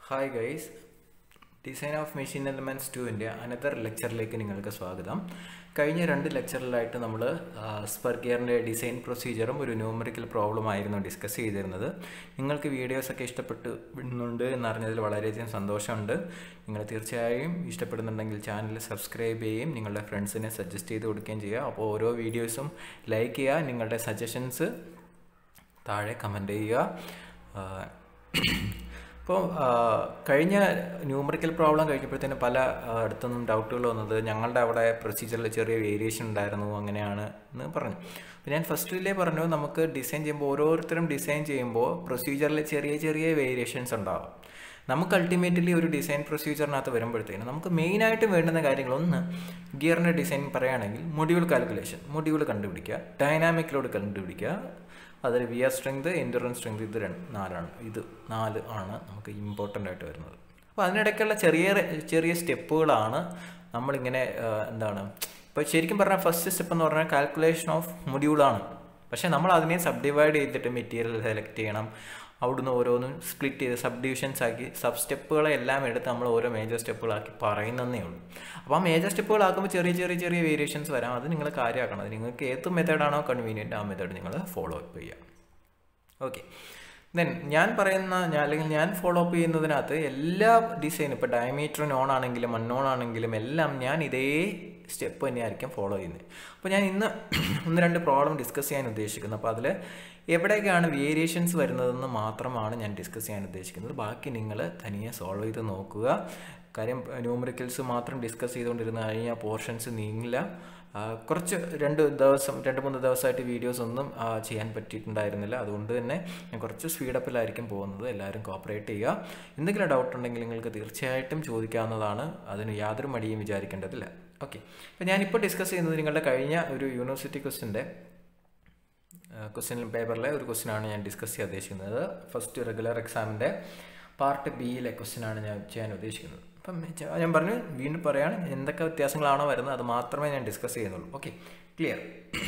hi guys design of machine elements ടുവിൻ്റെ another ലെക്ചറിലേക്ക് നിങ്ങൾക്ക് സ്വാഗതം കഴിഞ്ഞ രണ്ട് ലെക്ചറിലായിട്ട് നമ്മൾ സ്പർഗിയറിൻ്റെ ഡിസൈൻ പ്രൊസീജിയറും ഒരു ന്യൂമറിക്കൽ പ്രോബ്ലം ആയിരുന്നു ഡിസ്കസ് ചെയ്തിരുന്നത് നിങ്ങൾക്ക് വീഡിയോസൊക്കെ ഇഷ്ടപ്പെട്ടുണ്ട് എന്നറിഞ്ഞതിൽ വളരെയധികം സന്തോഷമുണ്ട് നിങ്ങൾ തീർച്ചയായും ഇഷ്ടപ്പെടുന്നുണ്ടെങ്കിൽ ചാനൽ സബ്സ്ക്രൈബ് ചെയ്യുകയും നിങ്ങളുടെ ഫ്രണ്ട്സിനെ സജസ്റ്റ് ചെയ്ത് കൊടുക്കുകയും ചെയ്യുക അപ്പോൾ ഓരോ വീഡിയോസും ലൈക്ക് ചെയ്യുക നിങ്ങളുടെ സജഷൻസ് താഴെ കമൻറ്റ് ചെയ്യുക അപ്പോൾ കഴിഞ്ഞ ന്യൂമറിക്കൽ പ്രോബ്ലം കഴിഞ്ഞപ്പോഴത്തേന് പല അടുത്തൊന്നും ഡൗട്ടുകൾ വന്നത് ഞങ്ങളുടെ അവിടെ പ്രൊസീജിയറിൽ ചെറിയ വേരിയേഷൻ ഉണ്ടായിരുന്നു അങ്ങനെയാണ് എന്ന് പറഞ്ഞു അപ്പോൾ ഞാൻ ഫസ്റ്റിലേ പറഞ്ഞു നമുക്ക് ഡിസൈൻ ചെയ്യുമ്പോൾ ഓരോരുത്തരും ഡിസൈൻ ചെയ്യുമ്പോൾ പ്രൊസീജിയറിൽ ചെറിയ ചെറിയ വേരിയേഷൻസ് ഉണ്ടാവും നമുക്ക് അൾട്ടിമേറ്റ്ലി ഒരു ഡിസൈൻ പ്രൊസീജിയറിനകത്ത് വരുമ്പോഴത്തേനും നമുക്ക് മെയിനായിട്ട് വേണ്ടുന്ന കാര്യങ്ങൾ ഒന്ന് ഗിയറിൻ്റെ ഡിസൈൻ പറയുകയാണെങ്കിൽ മൊഡ്യൂൾ കാൽക്കുലേഷൻ മൊഡ്യൂൾ കണ്ടുപിടിക്കുക ഡൈനാമിക് ലോഡ് കണ്ടുപിടിക്കുക അതിൽ വിയർ സ്ട്രെങ്ത് എൻഡുറൻസ് സ്ട്രെങ്ത് ഇത് രണ്ട് നാലാണ് ഇത് നാല് ആണ് നമുക്ക് ഇമ്പോർട്ടൻ്റ് ആയിട്ട് വരുന്നത് അപ്പോൾ അതിനിടയ്ക്കുള്ള ചെറിയ ചെറിയ സ്റ്റെപ്പുകളാണ് നമ്മളിങ്ങനെ എന്താണ് ഇപ്പോൾ ശരിക്കും പറഞ്ഞാൽ ഫസ്റ്റ് സ്റ്റെപ്പ് എന്ന് പറഞ്ഞാൽ കാൽക്കുലേഷൻ ഓഫ് മൊഡ്യൂളാണ് പക്ഷേ നമ്മൾ അതിനെ സബ് ഡിവൈഡ് ചെയ്തിട്ട് മെറ്റീരിയൽ സെലക്ട് ചെയ്യണം അവിടുന്ന് ഓരോന്നും സ്പ്ലിറ്റ് ചെയ്ത് സബ് ഡിവിഷൻസ് ആക്കി സബ് സ്റ്റെപ്പുകളെ എല്ലാം എടുത്ത് നമ്മൾ ഓരോ മേജർ സ്റ്റെപ്പുകളാക്കി പറയുന്നതേ ഉള്ളൂ അപ്പോൾ ആ മേജർ സ്റ്റെപ്പുകളാക്കുമ്പോൾ ചെറിയ ചെറിയ ചെറിയ വേരിയേഷൻസ് വരാം അത് നിങ്ങൾ കാര്യമാക്കണം അത് നിങ്ങൾക്ക് ഏത് മെത്തേഡാണോ കൺവീനിയൻറ്റ് ആ മെത്തേഡ് നിങ്ങൾ ഫോളോ അപ്പ് ചെയ്യുക ഓക്കെ ദെൻ ഞാൻ പറയുന്ന ഞാൻ അല്ലെങ്കിൽ ഞാൻ ഫോളോ അപ്പ് ചെയ്യുന്നതിനകത്ത് എല്ലാ ഡിസൈനും ഇപ്പോൾ ഡയമീറ്റർ നോൺ ആണെങ്കിലും അൺനോൺ ആണെങ്കിലും എല്ലാം ഞാൻ ഇതേ സ്റ്റെപ്പ് തന്നെയായിരിക്കും ഫോളോ ചെയ്യുന്നത് അപ്പോൾ ഞാൻ ഇന്ന് ഒന്ന് രണ്ട് പ്രോബ്ലം ഡിസ്കസ് ചെയ്യാൻ ഉദ്ദേശിക്കുന്നത് അപ്പോൾ അതിൽ എവിടെയൊക്കെയാണ് വേരിയേഷൻസ് വരുന്നതെന്ന് മാത്രമാണ് ഞാൻ ഡിസ്കസ് ചെയ്യാൻ ഉദ്ദേശിക്കുന്നത് ബാക്കി നിങ്ങൾ തനിയെ സോൾവ് ചെയ്ത് നോക്കുക കാര്യം ന്യൂമറിക്കൽസ് മാത്രം ഡിസ്കസ് ചെയ്തുകൊണ്ടിരുന്ന കഴിഞ്ഞാൽ പോർഷൻസ് നീങ്ങില്ല കുറച്ച് രണ്ട് ദിവസം രണ്ട് മൂന്ന് ദിവസമായിട്ട് വീഡിയോസ് ഒന്നും ചെയ്യാൻ പറ്റിയിട്ടുണ്ടായിരുന്നില്ല അതുകൊണ്ട് തന്നെ ഞാൻ കുറച്ച് സ്പീഡപ്പിലായിരിക്കും പോകുന്നത് എല്ലാവരും കോപ്പറേറ്റ് ചെയ്യുക എന്തെങ്കിലും ഡൗട്ട് ഉണ്ടെങ്കിൽ നിങ്ങൾക്ക് തീർച്ചയായിട്ടും ചോദിക്കാവുന്നതാണ് അതിന് യാതൊരു മടിയും വിചാരിക്കേണ്ടതില്ല ഓക്കെ അപ്പോൾ ഞാനിപ്പോൾ ഡിസ്കസ് ചെയ്യുന്നത് നിങ്ങളുടെ കഴിഞ്ഞ ഒരു യൂണിവേഴ്സിറ്റി ക്വസ്റ്റിൻ്റെ ക്വസ്റ്റ്യൻ പേപ്പറിലെ ഒരു ക്വസ്റ്റ്യനാണ് ഞാൻ ഡിസ്കസ് ചെയ്യാൻ ഉദ്ദേശിക്കുന്നത് ഫസ്റ്റ് റെഗുലർ എക്സാമിൻ്റെ പാർട്ട് ബിയിലെ ക്വസ്റ്റ്യനാണ് ഞാൻ ചെയ്യാൻ ഉദ്ദേശിക്കുന്നത് അപ്പം ഞാൻ പറഞ്ഞു വീണ്ടും പറയാണ് എന്തൊക്കെ വ്യത്യാസങ്ങളാണോ വരുന്നത് അത് മാത്രമേ ഞാൻ ഡിസ്കസ് ചെയ്യുന്നുള്ളൂ okay clear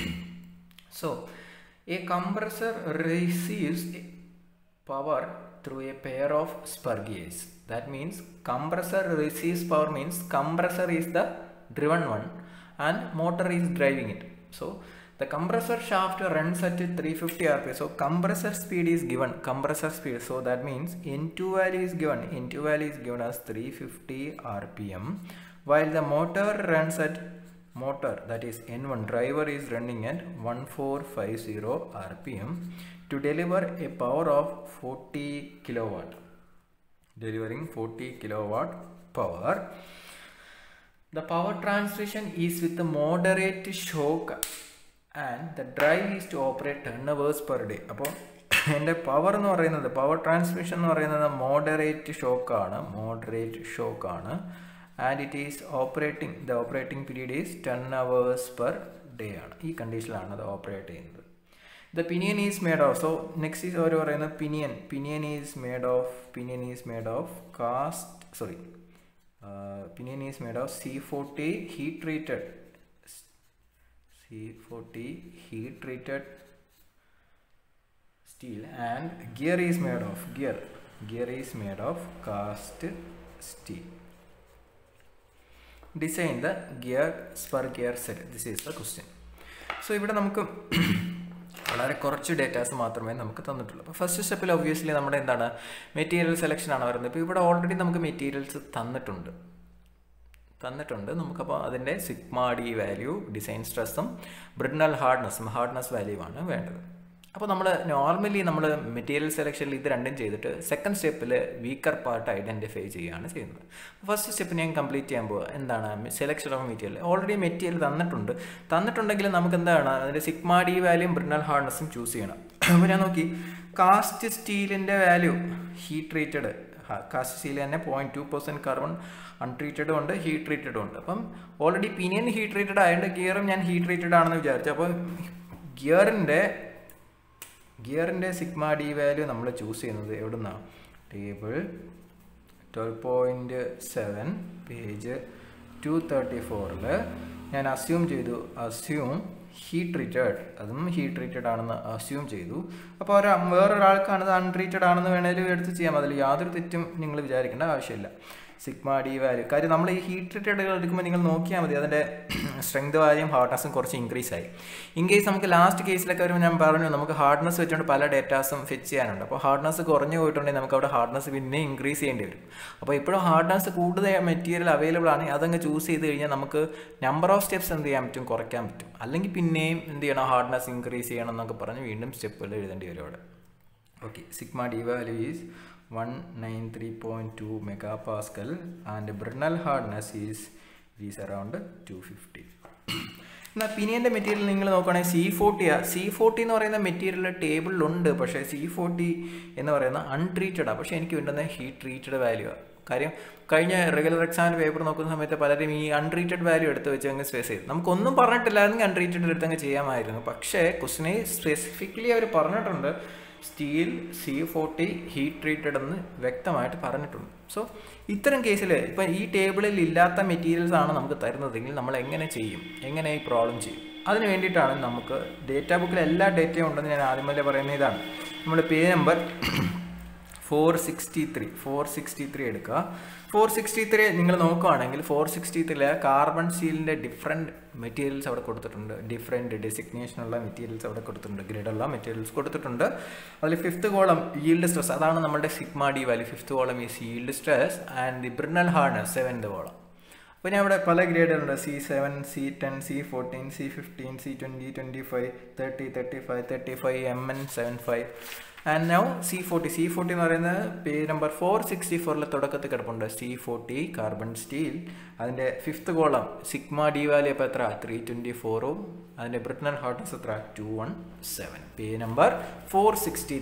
so a compressor receives power through a pair of spur gears that means compressor receives power means compressor is the driven one and motor is driving it so the compressor shaft runs at 350 rpm so compressor speed is given compressor speed so that means n2 value is given n2 value is given as 350 rpm while the motor runs at motor that is n1 driver is running at 1450 rpm to deliver a power of 40 kilowatt delivering 40 kilowatt power the power transmission is with a moderate shock and the drive is to operate ten hours per day അപ്പോൾ എൻ്റെ power എന്ന് പറയുന്നത് power transmission എന്ന് പറയുന്നത് moderate ഷോക്കാണ് moderate ഷോക്കാണ് and it is operating the operating period is ten hours per day ആണ് ഈ കണ്ടീഷനിലാണ് അത് ഓപ്പറേറ്റ് ചെയ്യുന്നത് the pinion is made of so next is അവർ പറയുന്നത് pinion pinion is made of pinion is made of cast sorry pinion is made of C forty heat treated C40 heat treated steel and gear is made of gear gear is made of cast steel design the gear spur gear set this is the question so ഇവിടെ നമുക്ക് വളരെ കുറച്ച് datas മാത്രമേ നമുക്ക് തന്നിട്ടുള്ളൂ അപ്പോൾ first സ്റ്റെപ്പിൽ obviously നമ്മുടെ എന്താണ് മെറ്റീരിയൽ സെലക്ഷൻ ആണ് വരുന്നത് ഇപ്പോൾ ഇവിടെ ഓൾറെഡി നമുക്ക് മെറ്റീരിയൽസ് തന്നിട്ടുണ്ട് തന്നിട്ടുണ്ട് നമുക്കപ്പോൾ അതിൻ്റെ സിഗ്മ ഡി വാല്യൂ ഡിസൈൻ സ്ട്രെസ്സും ബ്രിഡ്നൽ ഹാർഡ്നെസ്സും ഹാർഡ്നെസ് വാല്യൂ ആണ് വേണ്ടത് അപ്പോൾ നമ്മൾ നോർമലി നമ്മൾ മെറ്റീരിയൽ സെലക്ഷനിൽ ഇത് രണ്ടും ചെയ്തിട്ട് സെക്കൻഡ് സ്റ്റെപ്പിൽ വീക്കർ പാർട്ട് ഐഡൻറ്റിഫൈ ചെയ്യുകയാണ് ചെയ്യുന്നത് ഫസ്റ്റ് സ്റ്റെപ്പ് ഞാൻ കംപ്ലീറ്റ് ചെയ്യുമ്പോൾ എന്താണ് selection of material already material തന്നിട്ടുണ്ട് തന്നിട്ടുണ്ടെങ്കിൽ നമുക്ക് എന്താണ് അതിൻ്റെ സിഗ്മ ഡി വാല്യൂം ബ്രിഡ്നൽ ഹാർഡ്നെസ്സും ചൂസ് ചെയ്യണം അപ്പോൾ ഞാൻ നോക്കി കാസ്റ്റ് സ്റ്റീലിൻ്റെ value heat treated cast steel തന്നെ പോയിൻറ്റ് ടു പെർസെൻറ്റ് കാർബൺ അൺട്രീറ്റഡും ഉണ്ട് ഹീറ്റ് ട്രീറ്റഡും ഉണ്ട് അപ്പം ഓൾറെഡി പിനിയൻ ഹീറ്റ് ട്രീറ്റഡ് ആയതുകൊണ്ട് ഗിയറും ഞാൻ ഹീറ്റ് ട്രീറ്റഡ് ആണെന്ന് വിചാരിച്ചു അപ്പോൾ ഗിയറിൻ്റെ ഗിയറിൻ്റെ സിഗ്മ ഡി വാല്യൂ നമ്മൾ ചൂസ് ചെയ്യുന്നത് എവിടെ നിന്നാണ് table twelve point seven page two thirty ഫോറിൽ ഞാൻ അസ്യൂം ചെയ്തു അസ്യൂം ഹീറ്റ് ട്രീറ്റഡ് അതും ഹീറ്റ് ട്രീറ്റഡ് ആണെന്ന് അസ്യൂം ചെയ്തു അപ്പോൾ ഒരു വേറൊരാൾക്കാണ് ഇത് അൺട്രീറ്റഡ് ആണെന്ന് വേണേലും എടുത്ത് ചെയ്യാം അതിൽ യാതൊരു തെറ്റും നിങ്ങൾ വിചാരിക്കേണ്ട ആവശ്യമില്ല സിഗ്മ ഡി വാല്യൂ കാര്യം നമ്മൾ ഈ ഹീറ്റ് ട്രീറ്റഡുകൾ എടുക്കുമ്പോൾ നിങ്ങൾ നോക്കിയാൽ മതി അതിൻ്റെ സ്ട്രെങ്ത് വാല്യൂം ഹാർഡ്നെസ്സും കുറച്ച് ഇൻക്രീസ് ആയി ഇൻ കേസ് നമുക്ക് ലാസ്റ്റ് കേസിലൊക്കെ വരുമ്പോൾ ഞാൻ പറഞ്ഞു നമുക്ക് ഹാർഡ്നെസ് വെച്ചുകൊണ്ട് പല ഡേറ്റാസും ഫെച്ച് ചെയ്യാനുണ്ട് അപ്പോൾ ഹാർഡ്നെസ് കുറഞ്ഞു പോയിട്ടുണ്ടെങ്കിൽ നമുക്ക് അവിടെ ഹാർഡ്നെസ് പിന്നെ ഇൻക്രീസ് ചെയ്യേണ്ടി വരും അപ്പോൾ ഇപ്പോഴും ഹാർഡ്നെസ് കൂടുതൽ മെറ്റീരിയൽ അവൈലബിൾ ആണ് അതങ്ങ് ചൂസ് ചെയ്ത് കഴിഞ്ഞാൽ നമുക്ക് നമ്പർ ഓഫ് സ്റ്റെപ്സ് എന്ത് ചെയ്യാൻ പറ്റും കുറയ്ക്കാൻ പറ്റും അല്ലെങ്കിൽ പിന്നെയും എന്ത് ചെയ്യണം ഹാർഡ്നെസ് ഇൻക്രീസ് ചെയ്യണം എന്നൊക്കെ പറഞ്ഞ് വീണ്ടും സ്റ്റെപ്പുകൾ എഴുതേണ്ടി വരും അവിടെ okay sigma D value is 193.2 megapascal and Brinell hardness is is around 250 എന്നാൽ പിനിയൻ്റെ മെറ്റീരിയൽ നിങ്ങൾ നോക്കുകയാണെങ്കിൽ സി ഫോർട്ടിയാ സി ഫോർട്ടി എന്ന് പറയുന്ന മെറ്റീരിയൽ ടേബിളിലുണ്ട് പക്ഷേ സി ഫോർട്ടി എന്ന് പറയുന്ന അൺട്രീറ്റഡാണ് പക്ഷേ എനിക്ക് വേണ്ടുന്ന ഹീറ്റ് ട്രീറ്റഡ് വാല്യൂ ആണ് കാര്യം കഴിഞ്ഞ റെഗുലർ എക്സാമിന് പേപ്പർ നോക്കുന്ന സമയത്ത് പലരും ഈ അൺട്രീറ്റഡ് വാല്യൂ എടുത്ത് വെച്ച് അങ്ങ് സ്പേസ് ചെയ്തു നമുക്കൊന്നും പറഞ്ഞിട്ടില്ലായിരുന്നെങ്കിൽ അൺട്രീറ്റഡ് എടുത്ത് അങ്ങ് ചെയ്യാമായിരുന്നു പക്ഷേ ക്വസ്റ്റിനെ സ്പെസിഫിക്കലി അവർ പറഞ്ഞിട്ടുണ്ട് steel C forty heat treated എന്ന് വ്യക്തമായിട്ട് പറഞ്ഞിട്ടുണ്ട് സോ ഇത്തരം കേസിൽ ഇപ്പം ഈ ടേബിളിൽ ഇല്ലാത്ത മെറ്റീരിയൽസ് ആണ് നമുക്ക് തരുന്നതെങ്കിൽ നമ്മൾ എങ്ങനെ ചെയ്യും എങ്ങനെ ഈ പ്രോബ്ലം ചെയ്യും അതിന് വേണ്ടിയിട്ടാണ് നമുക്ക് ഡേറ്റാ ബുക്കിൽ എല്ലാ ഡേറ്റയും ഉണ്ടെന്ന് ഞാൻ ആദ്യം മുതലേ പറയുന്ന ഇതാണ് നമ്മുടെ page number four sixty three four sixty three എടുക്കുക ഫോർ സിക്സ്റ്റി ത്രീ നിങ്ങൾ നോക്കുകയാണെങ്കിൽ ഫോർ സിക്സ്റ്റി ത്രീയിലെ കാർബൺ സ്റ്റീലിൻ്റെ ഡിഫറെൻറ്റ് മെറ്റീരിയൽസ് അവിടെ കൊടുത്തിട്ടുണ്ട് ഡിഫറെൻറ്റ് ഡെസിഗ്നേഷനുള്ള മെറ്റീരിയൽസ് അവിടെ കൊടുത്തിട്ടുണ്ട് ഗ്രേഡുള്ള മെറ്റീരിയൽസ് കൊടുത്തിട്ടുണ്ട് അതിൽ ഫിഫ്ത്ത് കോളം ഈൽഡ് സ്ട്രെസ് അതാണ് നമ്മുടെ sigma D value fifth column is yield stress and the Brinell hardness seventh column അപ്പോൾ ഞാൻ ഇവിടെ പല ഗ്രേഡുണ്ട് C seven C ten C fourteen C fifteen C twenty twenty five thirty thirty five thirty five M N seven five and now C forty C forty എന്ന് പറയുന്നത് page number four sixty ഫോറിലെ തുടക്കത്തിൽ കിടപ്പുണ്ട് C forty carbon steel അതിൻ്റെ fifth column sigma D value അപ്പോൾ എത്ര three twenty ഫോറും അതിൻ്റെ ബ്രിട്ടനൽ ഹാർട്ട്നസ് എത്ര two one seven page number four sixty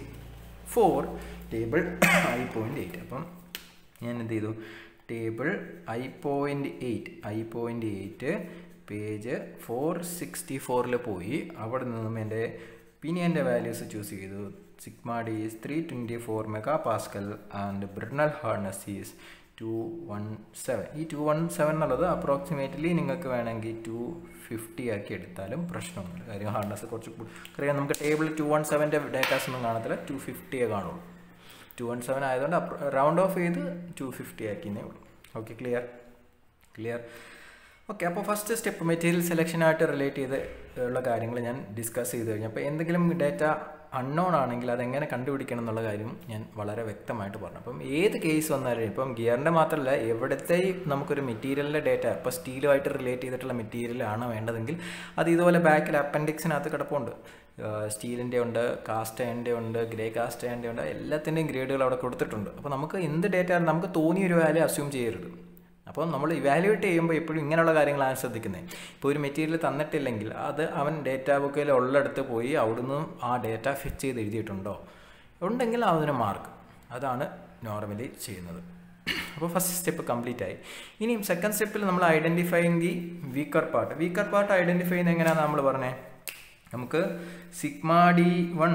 four table I point eight അപ്പം ഞാൻ എന്ത് ചെയ്തു table I point eight I point eight page four sixty ഫോറിൽ പോയി അവിടെ നിന്നും എൻ്റെ പിന്നെ എൻ്റെ വാല്യൂസ് ചൂസ് ചെയ്തു sigma D is three twenty four megapascal and Brinell hardness is two one seven ഈ ടു വൺ സെവൻ എന്നുള്ളത് അപ്രോക്സിമേറ്റ്ലി നിങ്ങൾക്ക് വേണമെങ്കിൽ ടു ഫിഫ്റ്റി ആക്കി എടുത്താലും പ്രശ്നമൊന്നുമില്ല കാര്യം ഹാർഡ്നസ് കുറച്ച് അറിയാം നമുക്ക് ടേബിൾ ടു വൺ സെവൻ്റെ ഡേറ്റാസ് ഒന്നും കാണത്തില്ല ടു ഫിഫ്റ്റിയേ കാണുള്ളൂ ടു വൺ സെവൻ ആയതുകൊണ്ട് റൗണ്ട് ഓഫ് ചെയ്ത് ടു ഫിഫ്റ്റി ആക്കിയേ ഉള്ളൂ ഓക്കെ ക്ലിയർ ക്ലിയർ ഓക്കെ അപ്പോൾ ഫസ്റ്റ് സ്റ്റെപ്പ് മെറ്റീരിയൽ സെലക്ഷനായിട്ട് റിലേറ്റ് ചെയ്ത് ഉള്ള കാര്യങ്ങൾ ഞാൻ ഡിസ്കസ് ചെയ്ത് കഴിഞ്ഞു അപ്പോൾ എന്തെങ്കിലും ഡേറ്റ അൺനോൺ ആണെങ്കിൽ അതെങ്ങനെ കണ്ടുപിടിക്കണം എന്നുള്ള കാര്യം ഞാൻ വളരെ വ്യക്തമായിട്ട് പറഞ്ഞു അപ്പം ഏത് കേസ് വന്നാലും ഇപ്പം ഗിയറിൻ്റെ മാത്രമല്ല എവിടത്തെ നമുക്കൊരു മെറ്റീരിയലിൻ്റെ ഡേറ്റ ഇപ്പോൾ സ്റ്റീലുമായിട്ട് റിലേറ്റ് ചെയ്തിട്ടുള്ള മെറ്റീരിയൽ ആണ് വേണ്ടതെങ്കിൽ അത് ഇതുപോലെ ബാക്കിൽ അപ്പൻഡിക്സിനകത്ത് കിടപ്പുണ്ട് സ്റ്റീലിൻ്റെ ഉണ്ട് കാസ്റ്റ് അയണിൻ്റെ ഉണ്ട് ഗ്രേ കാസ്റ്റ് അയണിൻ്റെ ഉണ്ട് എല്ലാത്തിൻ്റെയും ഗ്രേഡുകൾ അവിടെ കൊടുത്തിട്ടുണ്ട് അപ്പോൾ നമുക്ക് എന്ത് ഡേറ്റ നമുക്ക് തോന്നിയ ഒരു വാല്യൂ അസ്യൂം ചെയ്യരുത് അപ്പോൾ നമ്മൾ ഇവാലുവേറ്റ് ചെയ്യുമ്പോൾ എപ്പോഴും ഇങ്ങനെയുള്ള കാര്യങ്ങളാണ് ശ്രദ്ധിക്കുന്നത് ഇപ്പോൾ ഒരു മെറ്റീരിയൽ തന്നിട്ടില്ലെങ്കിൽ അത് അവൻ ഡേറ്റാ ബുക്കിൽ ഉള്ളിടത്ത് പോയി അവിടുന്ന് ആ ഡേറ്റ ഫിറ്റ് ചെയ്ത് എഴുതിയിട്ടുണ്ടോ ഉണ്ടെങ്കിൽ അതിന് മാർക്ക് അതാണ് നോർമലി ചെയ്യുന്നത് അപ്പോൾ ഫസ്റ്റ് സ്റ്റെപ്പ് കംപ്ലീറ്റ് ആയി ഇനിയും സെക്കൻഡ് സ്റ്റെപ്പിൽ നമ്മൾ identifying the weaker part weaker part identify ചെയ്യുന്നത് എങ്ങനെയാണ് നമ്മൾ പറഞ്ഞത് നമുക്ക് sigma D one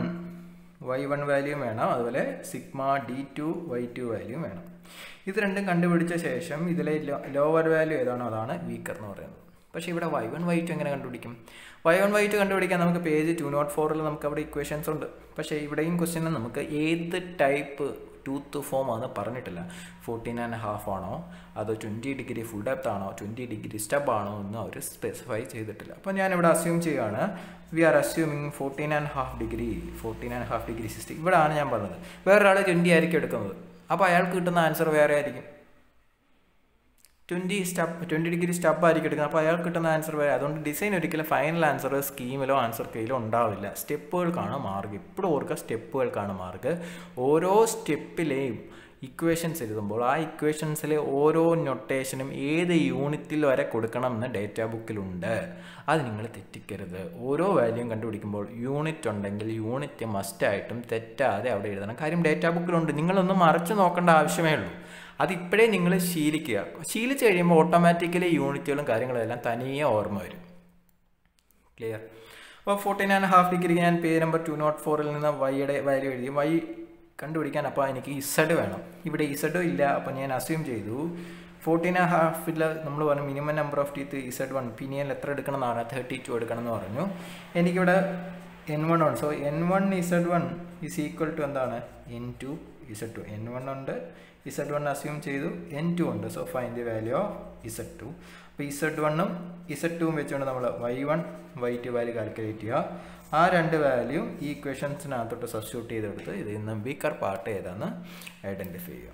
Y one value വേണം അതുപോലെ sigma D two Y two value വേണം ഇത് രണ്ടും കണ്ടുപിടിച്ച ശേഷം ഇതിലെ ലോവർ വാല്യൂ ഏതാണോ അതാണ് വീക്കർ എന്ന് പറയുന്നത് പക്ഷേ ഇവിടെ വൈ വൺ വൈ ടു എങ്ങനെ കണ്ടുപിടിക്കും വൈ വൺ വൈ ടു കണ്ടുപിടിക്കാൻ നമുക്ക് പേജ് ടു നോട്ട് ഫോറിൽ നമുക്ക് അവിടെ ഇക്വേഷൻസ് ഉണ്ട് പക്ഷേ ഇവിടെയും ക്വസ്റ്റ്യൻ നമുക്ക് ഏത് ടൈപ്പ് ടൂത്ത് ഫോം ആണ് പറഞ്ഞിട്ടില്ല ഫോർട്ടീൻ ആൻഡ് ഹാഫ് ആണോ അതോ ട്വൻറ്റി ഡിഗ്രി ഫുൾ ഡെപ്ത് ആണോ ട്വൻറ്റി ഡിഗ്രി സ്റ്റബ് ആണോ എന്ന് അവർ സ്പെസിഫൈ ചെയ്തിട്ടില്ല അപ്പോൾ ഞാനിവിടെ അസ്യൂം ചെയ്യുകയാണ് we are assuming fourteen and half degree fourteen and half degree system ഇവിടെയാണ് ഞാൻ പറഞ്ഞത് വേറൊരാൾ ട്വൻറ്റി ആയിരിക്കും എടുക്കുന്നത് അപ്പോൾ അയാൾക്ക് കിട്ടുന്ന ആൻസർ വേറെ ആയിരിക്കും twenty stub twenty degree stub ആയിരിക്കും എടുക്കുന്നത് അപ്പോൾ അയാൾക്ക് കിട്ടുന്ന ആൻസർ വേറെ അതുകൊണ്ട് ഡിസൈൻ ഒരിക്കലും ഫൈനൽ ആൻസർ സ്കീമിലോ ആൻസർ കെയിലോ ഉണ്ടാവില്ല സ്റ്റെപ്പുകൾക്കാണ് മാർക്ക് എപ്പോഴും ഓർക്കുക സ്റ്റെപ്പുകൾക്കാണ് മാർക്ക് ഓരോ സ്റ്റെപ്പിലെയും ഇക്വേഷൻസ് എഴുതുമ്പോൾ ആ ഇക്വേഷൻസിലെ ഓരോ നൊട്ടേഷനും ഏത് യൂണിറ്റിൽ വരെ കൊടുക്കണമെന്ന് ഡേറ്റാ ബുക്കിലുണ്ട് അത് നിങ്ങൾ തെറ്റിക്കരുത് ഓരോ വാല്യൂം കണ്ടുപിടിക്കുമ്പോൾ യൂണിറ്റ് ഉണ്ടെങ്കിൽ യൂണിറ്റ് മസ്റ്റായിട്ടും തെറ്റാതെ അവിടെ എഴുതണം കാര്യം ഡേറ്റാ ബുക്കിലുണ്ട് നിങ്ങളൊന്നും മറച്ചു നോക്കേണ്ട ആവശ്യമേ ഉള്ളൂ അതിപ്പോഴേ നിങ്ങൾ ശീലിക്കുക ശീലിച്ച് കഴിയുമ്പോൾ ഓട്ടോമാറ്റിക്കലി യൂണിറ്റുകളും കാര്യങ്ങളും എല്ലാം തനിയെ ഓർമ്മ വരും ക്ലിയർ അപ്പോൾ ഫോർട്ടീൻ ആൻഡ് ഹാഫ് ഡിഗ്രി ഞാൻ പേജ് നമ്പർ ടു നോട്ട് ഫോറിൽ നിന്ന് വൈയുടെ വാല്യൂ എഴുതി വൈ കണ്ടുപിടിക്കാൻ അപ്പോൾ എനിക്ക് ഇസഡ് വേണം ഇവിടെ ഇസഡും ഇല്ല അപ്പോൾ ഞാൻ അസ്യൂം ചെയ്തു ഫോർട്ടീൻ ആൻഡ് ഹാഫിൽ നമ്മൾ പറഞ്ഞു minimum number of teeth Z one pinion എത്ര എടുക്കണം എന്നാണ് തേർട്ടി ടു എടുക്കണം എന്ന് പറഞ്ഞു എനിക്കിവിടെ എൻ വൺ ഉണ്ട് so N one Z one is equal to എന്താണ് N two Z two N one ഉണ്ട് ഇസഡ് വൺ അസ്യൂം ചെയ്തു എൻ ടു ഉണ്ട് so fine the value of Z two അപ്പോൾ ഇസഡ് വണ്ണും ഇസഡ് ടുവും വെച്ചുകൊണ്ട് നമ്മൾ Y one Y two value calculate ചെയ്യുക ആ രണ്ട് വാല്യൂ ഈ ഇക്വേഷൻസിനകത്തോട്ട് സബ്സ്റ്റിറ്റ്യൂട്ട് ചെയ്തെടുത്ത് ഇതിൽ നിന്ന് വീക്കർ പാർട്ട് ഏതാണെന്ന് ഐഡൻറ്റിഫൈ ചെയ്യുക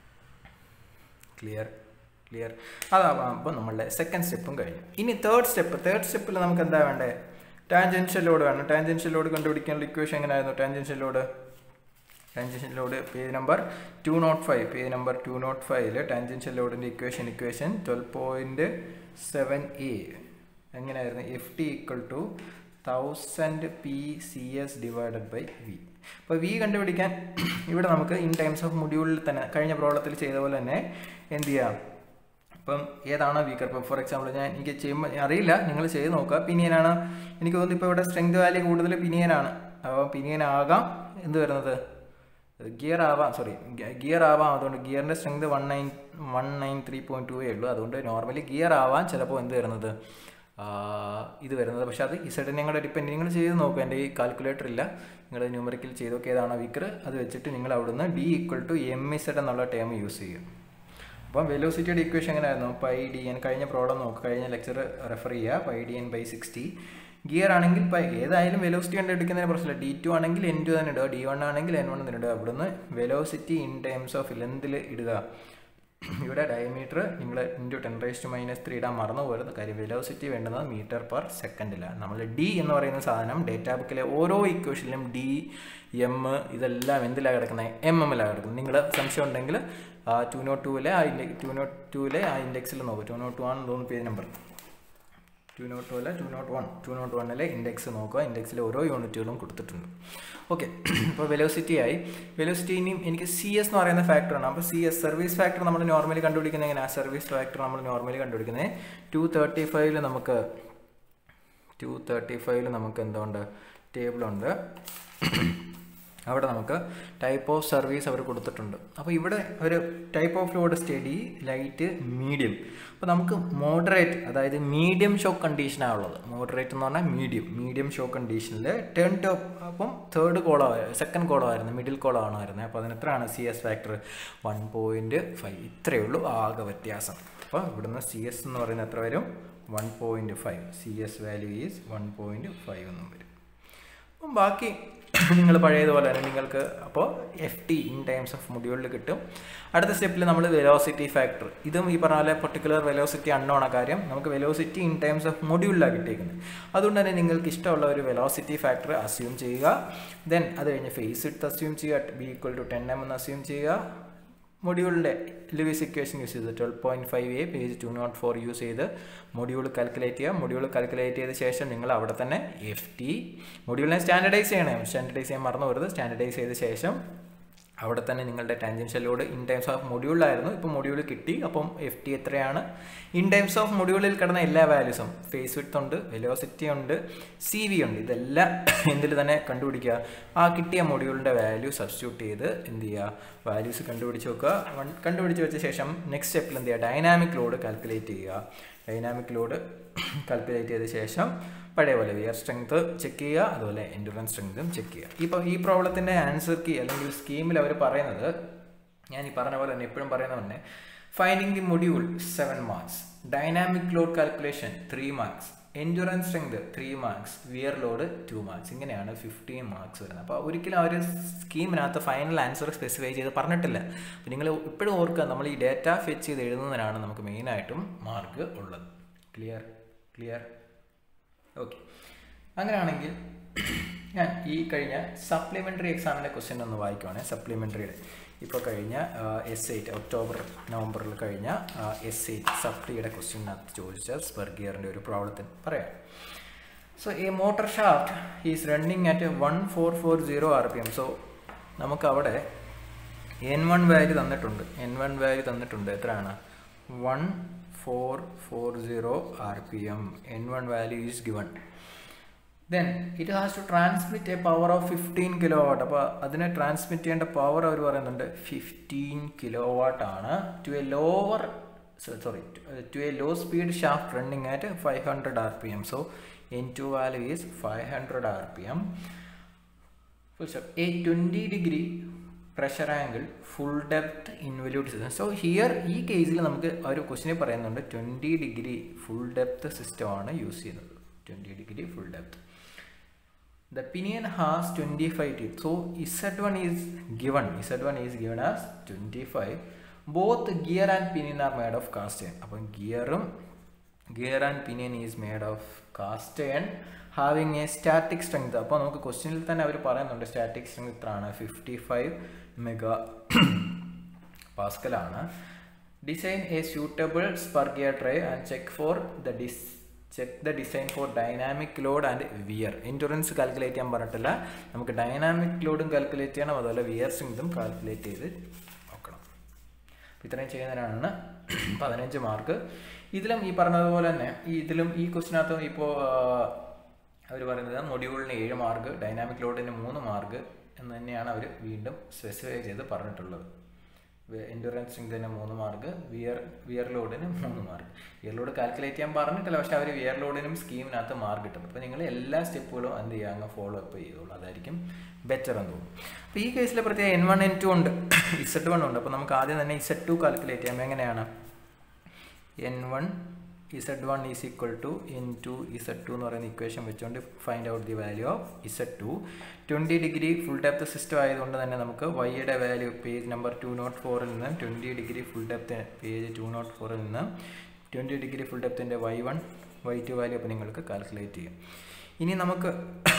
ക്ലിയർ ക്ലിയർ അതാകുമ്പോൾ നമ്മളുടെ സെക്കൻഡ് സ്റ്റെപ്പും കഴിഞ്ഞു ഇനി തേർഡ് സ്റ്റെപ്പ് തേർഡ് സ്റ്റെപ്പിൽ നമുക്ക് എന്താ വേണ്ടേ ടാൻജൻഷ്യൽ ലോഡ് വേണം ടാൻജൻഷ്യൽ ലോഡ് കണ്ടുപിടിക്കാനുള്ള ഇക്വേഷൻ എങ്ങനെയായിരുന്നു tangential load tangential load page number two not five page number two naught ഫൈവില് ടാൻജൻഷ്യൽ ലോഡിൻ്റെ equation equation twelve point seven A എങ്ങനെയായിരുന്നു F T equal to thousand P C S divided by V അപ്പോൾ V കണ്ടുപിടിക്കാൻ ഇവിടെ നമുക്ക് in times of മൊഡ്യൂളിൽ തന്നെ കഴിഞ്ഞ പ്രോബ്ലത്തിൽ ചെയ്ത പോലെ തന്നെ എന്ത് ചെയ്യാം ഇപ്പം ഏതാണോ വീക്കർ ഇപ്പം ഫോർ എക്സാമ്പിൾ ഞാൻ എനിക്ക് ചെയ്യുമ്പോൾ അറിയില്ല നിങ്ങൾ ചെയ്ത് നോക്കുക പിനിയനാണ് എനിക്ക് തോന്നുന്നു ഇപ്പോൾ ഇവിടെ സ്ട്രെങ്ത് വാല്യൂ കൂടുതൽ പിനിയനാണ് അപ്പോൾ പിനിയൻ ആകാം എന്ത് വരുന്നത് ഗിയർ ആവാം സോറി ഗിയർ ആവാം അതുകൊണ്ട് ഗിയറിൻ്റെ strength one nine one nine three point two ഉള്ളൂ അതുകൊണ്ട് നോർമലി ഗിയർ ആവാൻ ചിലപ്പോൾ എന്ത് വരുന്നത് ഇത് വരുന്നത് പക്ഷേ അത് ഇസഡിനെ കൂടെ ഡിപ്പെൻഡ് നിങ്ങൾ ചെയ്ത് നോക്കുക എൻ്റെ ഈ കാൽക്കുലേറ്റർ ഇല്ല നിങ്ങൾ ന്യൂമറിക്കൽ ചെയ്ത് നോക്കുക ഏതാണോ വീക്കർ അത് വെച്ചിട്ട് നിങ്ങൾ അവിടുന്ന് D equal to M Z എന്നുള്ള ടേം യൂസ് ചെയ്യും അപ്പം വെലോസിറ്റിയുടെ ഇക്വേഷൻ എങ്ങനെയായിരുന്നു പൈ ഡി എൻ കഴിഞ്ഞ പ്രോബ്ലം നോക്കുക കഴിഞ്ഞ ലെക്ചർ റെഫർ ചെയ്യുക pi D N by sixty gear ആണെങ്കിൽ പൈ ഏതായാലും വെലോസിറ്റി കണ്ട് എടുക്കുന്നതിന് പ്രശ്നമില്ല ഡി ടു ആണെങ്കിൽ എൻ ടു തന്നെ ഇടുക ഡി വൺ ആണെങ്കിൽ എൻ വൺ തന്നെ ഇടുക അവിടുന്ന് വെലോസിറ്റി ഇൻ ടേംസ് ഓഫ് ലെന്തിൽ ഇടുക ഇവിടെ ഡയമീറ്റർ നിങ്ങൾ into ten raise to minus three ഇടാൻ മറന്നു പോരുത് കാര്യം വെലോസിറ്റി വേണ്ടുന്നത് മീറ്റർ പെർ സെക്കൻഡിലാണ് നമ്മൾ ഡി എന്ന് പറയുന്ന സാധനം ഡേറ്റാ ബുക്കിലെ ഓരോ ഇക്വേഷനിലും ഡി എം ഇതെല്ലാം എന്തിലാണ് കിടക്കുന്നത് എം എമ്മിലാണ് കിടക്കുന്നത് നിങ്ങൾ സംശയം ഉണ്ടെങ്കിൽ ടു നോട്ട് ടൂവിലെ ആ ഇൻഡെ ടു നോട്ട് ടൂവിലെ ആ ഇൻഡെക്സിൽ നോക്കുക ടു നോട്ട് വൺ തോന്നുന്നു page number two nought two അല്ല two nought one two nought വണ്ണിലെ ഇൻഡെക്സ് നോക്കുക ഇൻഡെക്സിലെ ഓരോ യൂണിറ്റുകളും കൊടുത്തിട്ടുണ്ട് ഓക്കെ ഇപ്പോൾ വെലോസിറ്റി ആയി വെലോസിറ്റി ഇനിയും എനിക്ക് സി എസ് എന്ന് പറയുന്ന ഫാക്ടറാണ് അപ്പോൾ സി എസ് സർവീസ് ഫാക്ടർ നമ്മൾ നോർമലി കണ്ടുപിടിക്കുന്നത് എങ്ങനെയാണ് സർവീസ് ഫാക്ടർ നമ്മൾ നോർമലി കണ്ടുപിടിക്കുന്നത് ടു തേർട്ടി ഫൈവില് നമുക്ക് ടു തേർട്ടി ഫൈവില് നമുക്ക് എന്തുകൊണ്ട് ടേബിളുണ്ട് അവിടെ നമുക്ക് ടൈപ്പ് ഓഫ് സർവീസ് അവർ കൊടുത്തിട്ടുണ്ട് അപ്പോൾ ഇവിടെ ഒരു type of load steady light medium അപ്പോൾ നമുക്ക് മോഡറേറ്റ് അതായത് മീഡിയം ഷോക്ക് കണ്ടീഷനാണ് ഉള്ളത് മോഡറേറ്റ് എന്ന് പറഞ്ഞാൽ മീഡിയം മീഡിയം ഷോക്ക് കണ്ടീഷനിൽ ടേൺ ടോപ്പ് അപ്പം തേർഡ് കോളോ സെക്കൻഡ് കോളോ ആയിരുന്നു മിഡിൽ കോളോ ആണോ ആയിരുന്നത് അപ്പോൾ അതിന് എത്രയാണ് C S factor one point five ഇത്രയേ ഉള്ളൂ ആകെ വ്യത്യാസം അപ്പോൾ ഇവിടുന്ന് സി എസ് എന്ന് പറയുന്നത് എത്ര വരും one point five C S value is one point five എന്നും വരും അപ്പം ബാക്കി നിങ്ങൾ പഴയതുപോലെ തന്നെ നിങ്ങൾക്ക് അപ്പോൾ F T in times of മൊഡ്യൂളിൽ കിട്ടും അടുത്ത സ്റ്റെപ്പിൽ നമ്മൾ വെലോസിറ്റി ഫാക്ടർ ഇതും ഈ പറഞ്ഞ പോലെ പെർട്ടിക്കുലർ വെലോസിറ്റി അൺനോൺ ആ കാര്യം നമുക്ക് വെലോസിറ്റി ഇൻ ടൈംസ് ഓഫ് മൊഡ്യൂളിലാണ് കിട്ടിയിരിക്കുന്നത് അതുകൊണ്ട് തന്നെ നിങ്ങൾക്ക് ഇഷ്ടമുള്ള ഒരു വെലോസിറ്റി ഫാക്ടർ അസ്യൂം ചെയ്യുക ദെൻ അത് കഴിഞ്ഞ് ഫേസ് ഇട്ട് അസ്യൂം ചെയ്യുക B equal to ten M എന്ന് അസ്യൂം ചെയ്യുക മൊഡ്യൂളിൻ്റെ ലിവിസ് ഇക്വേഷൻ യൂസ് ചെയ്ത് twelve point five A page two nought four use ചെയ്ത് മൊഡ്യൂൾ കാൽക്കുലേറ്റ് ചെയ്യുക മൊഡ്യൂൾ കാൽക്കുലേറ്റ് ചെയ്ത ശേഷം നിങ്ങൾ അവിടെ തന്നെ എഫ് ടി മൊഡ്യൂളിനെ സ്റ്റാൻഡർഡൈസ് ചെയ്യണം സ്റ്റാൻഡർഡൈസ് ചെയ്യാൻ മറന്നു വരുത് സ്റ്റാൻഡർഡൈസ് ചെയ്ത ശേഷം അവിടെ തന്നെ നിങ്ങളുടെ tangential load in times of മൊഡ്യൂളിലായിരുന്നു ഇപ്പോൾ മൊഡ്യൂൾ കിട്ടി അപ്പം എഫ് ടി എത്രയാണ് ഇൻ ടൈംസ് ഓഫ് മൊഡ്യൂളിൽ കിടന്ന എല്ലാ വാല്യൂസും ഫേസ് വിഡ്ത്ത് ഉണ്ട് വെലോസിറ്റി ഉണ്ട് സി വി ഉണ്ട് ഇതെല്ലാം എന്തിൽ തന്നെ കണ്ടുപിടിക്കുക ആ കിട്ടിയ മൊഡ്യൂളിൻ്റെ വാല്യൂ സബ്സ്റ്റിറ്റ്യൂട്ട് ചെയ്ത് എന്ത് ചെയ്യുക വാല്യൂസ് കണ്ടുപിടിച്ച് വെക്കുക വൺ കണ്ടുപിടിച്ച് വെച്ച ശേഷം നെക്സ്റ്റ് സ്റ്റെപ്പിൽ എന്ത് ചെയ്യുക ഡൈനാമിക് ലോഡ് കാൽക്കുലേറ്റ് ചെയ്യുക ഡൈനാമിക് ലോഡ് കാൽക്കുലേറ്റ് ചെയ്ത ശേഷം പഴയ പോലെ വിയർ സ്ട്രെങ്ത് ചെക്ക് ചെയ്യുക അതുപോലെ എൻഡുറൻസ് സ്ട്രെങ്തും ചെക്ക് ചെയ്യുക ഇപ്പോൾ ഈ പ്രോബ്ലത്തിൻ്റെ ആൻസർ കീ അല്ലെങ്കിൽ സ്കീമിൽ അവർ പറയുന്നത് ഞാൻ ഈ പറഞ്ഞ പോലെ തന്നെ എപ്പോഴും പറയുന്ന തന്നെ finding the module seven marks dynamic load calculation three marks endurance strength three marks wear load two marks ഇങ്ങനെയാണ് ഫിഫ്റ്റീൻ മാർക്സ് വരുന്നത് അപ്പോൾ ഒരിക്കലും ആ ഒരു സ്കീമിനകത്ത് ഫൈനൽ ആൻസർ സ്പെസിഫൈ ചെയ്ത് പറഞ്ഞിട്ടില്ല അപ്പോൾ നിങ്ങൾ ഇപ്പോഴും ഓർക്കുക നമ്മൾ ഈ ഡേറ്റ ഫെച്ച് ചെയ്ത് എഴുതുന്നതിനാണ് നമുക്ക് മെയിനായിട്ടും മാർക്ക് ഉള്ളത് ക്ലിയർ ക്ലിയർ ഓക്കെ അങ്ങനെയാണെങ്കിൽ ഞാൻ ഈ കഴിഞ്ഞ സപ്ലിമെൻ്ററി എക്സാമിൻ്റെ ക്വസ്റ്റ്യൻ ഒന്ന് വായിക്കുവാണെങ്കിൽ സപ്ലിമെൻ്ററിയുടെ ഇപ്പോൾ കഴിഞ്ഞ എസ് എയ്റ്റ് ഒക്ടോബർ നവംബറിൽ കഴിഞ്ഞ എസ് എയ്റ്റ് സപ്ലിയുടെ ക്വസ്റ്റ്യനകത്ത് ചോദിച്ച സ്പെർഗിയറിൻ്റെ ഒരു പ്രോബ്ലത്തിന് പറയാം so a motor shaft is running at one four four zero R P M so നമുക്ക് അവിടെ എൻ വൺ വാല്യൂ തന്നിട്ടുണ്ട് എൻ വൺ വാല്യൂ തന്നിട്ടുണ്ട് എത്രയാണ് one four four zero R P M N one value is given then it has to transmit a power of fifteen kilo watt അപ്പോൾ അതിനെ transmit ചെയ്യേണ്ട power അവർ പറയുന്നുണ്ട് fifteen kilo watt ആണ് to a lower so sorry to, uh, to a low speed shaft running at 500 rpm so n2 value is 500 rpm full stop a 20 degree pressure angle full depth involute system so here ഈ കേസിൽ നമുക്ക് ഒരു ക്വസ്റ്റിനെ പറയുന്നുണ്ട് twenty degree full depth സിസ്റ്റമാണ് use ചെയ്യുന്നത് twenty degree full depth the pinion has 25 teeth so z1 is given z1 is given as 25 both gear and pinion are made of cast iron അപ്പം ഗിയറും gear and pinion is made of cast iron having a static strength അപ്പോൾ നമുക്ക് ക്വസ്റ്റ്യനിൽ തന്നെ അവർ പറയുന്നുണ്ട് static strength ഇത്രയാണ് fifty five mega പാസ്കലാണ് design a suitable spur gear try and check for the dis check the design for dynamic load and wear endurance calculate ചെയ്യാൻ പറഞ്ഞിട്ടില്ല നമുക്ക് ഡൈനാമിക് ലോഡും കാൽക്കുലേറ്റ് ചെയ്യണം അതുപോലെ വിയർ സ്ട്രെങ്തും കാൽക്കുലേറ്റ് ചെയ്ത് നോക്കണം അപ്പോൾ ഇത്രയും ചെയ്യുന്നതിനാണ് പതിനഞ്ച് മാർക്ക് ഇതിലും ഈ പറഞ്ഞതുപോലെ തന്നെ ഈ ഇതിലും ഈ ക്വസ്റ്റിനകത്തും ഇപ്പോൾ അവർ പറയുന്നത് മൊഡ്യൂളിന് ഏഴ് മാർക്ക് ഡൈനാമിക് ലോഡിന് മൂന്ന് മാർക്ക് എന്ന് തന്നെയാണ് അവർ വീണ്ടും സ്പെസിഫൈ ചെയ്ത് പറഞ്ഞിട്ടുള്ളത് എൻഡുറൻസ് സ്ട്രെങ്തിന് മൂന്ന് മാർക്ക് വിയർ വിയർ ലോഡിന് മൂന്ന് മാർക്ക് വിയർ ലോഡ് കാൽക്കുലേറ്റ് ചെയ്യാൻ പറഞ്ഞിട്ടില്ല പക്ഷേ അവർ വിയർ ലോഡിനും സ്കീമിനകത്ത് മാർക്ക് കിട്ടും അപ്പോൾ നിങ്ങൾ എല്ലാ സ്റ്റെപ്പുകളും എന്ത് ചെയ്യുക അങ്ങ് ഫോളോ അപ്പ് ചെയ്തോളൂ അതായിരിക്കും ബെറ്റർ എന്ന് തോന്നുന്നു അപ്പോൾ ഈ കേസിൽ പ്രത്യേകം എൻ വൺ എൻ ടു ഉണ്ട് ഇസഡ് വൺ ഉണ്ട് അപ്പോൾ നമുക്ക് ആദ്യം തന്നെ ഇസഡ് ടു കാൽക്കുലേറ്റ് ചെയ്യാം എങ്ങനെയാണ് N one Z one is equal to N two Z two എന്ന് പറയുന്ന ഇക്വേഷൻ വെച്ചുകൊണ്ട് find out the value of Z two twenty degree full depth system ആയതുകൊണ്ട് തന്നെ നമുക്ക് വൈയുടെ value page number two not ഫോറിൽ നിന്ന് twenty degree full depth page two not ഫോറിൽ നിന്ന് ട്വൻറ്റി ഡിഗ്രി ഫുൾ ഡെപ്തിൻ്റെ Y one Y two value അപ്പോൾ നിങ്ങൾക്ക് കാൽക്കുലേറ്റ് ചെയ്യാം ഇനി നമുക്ക്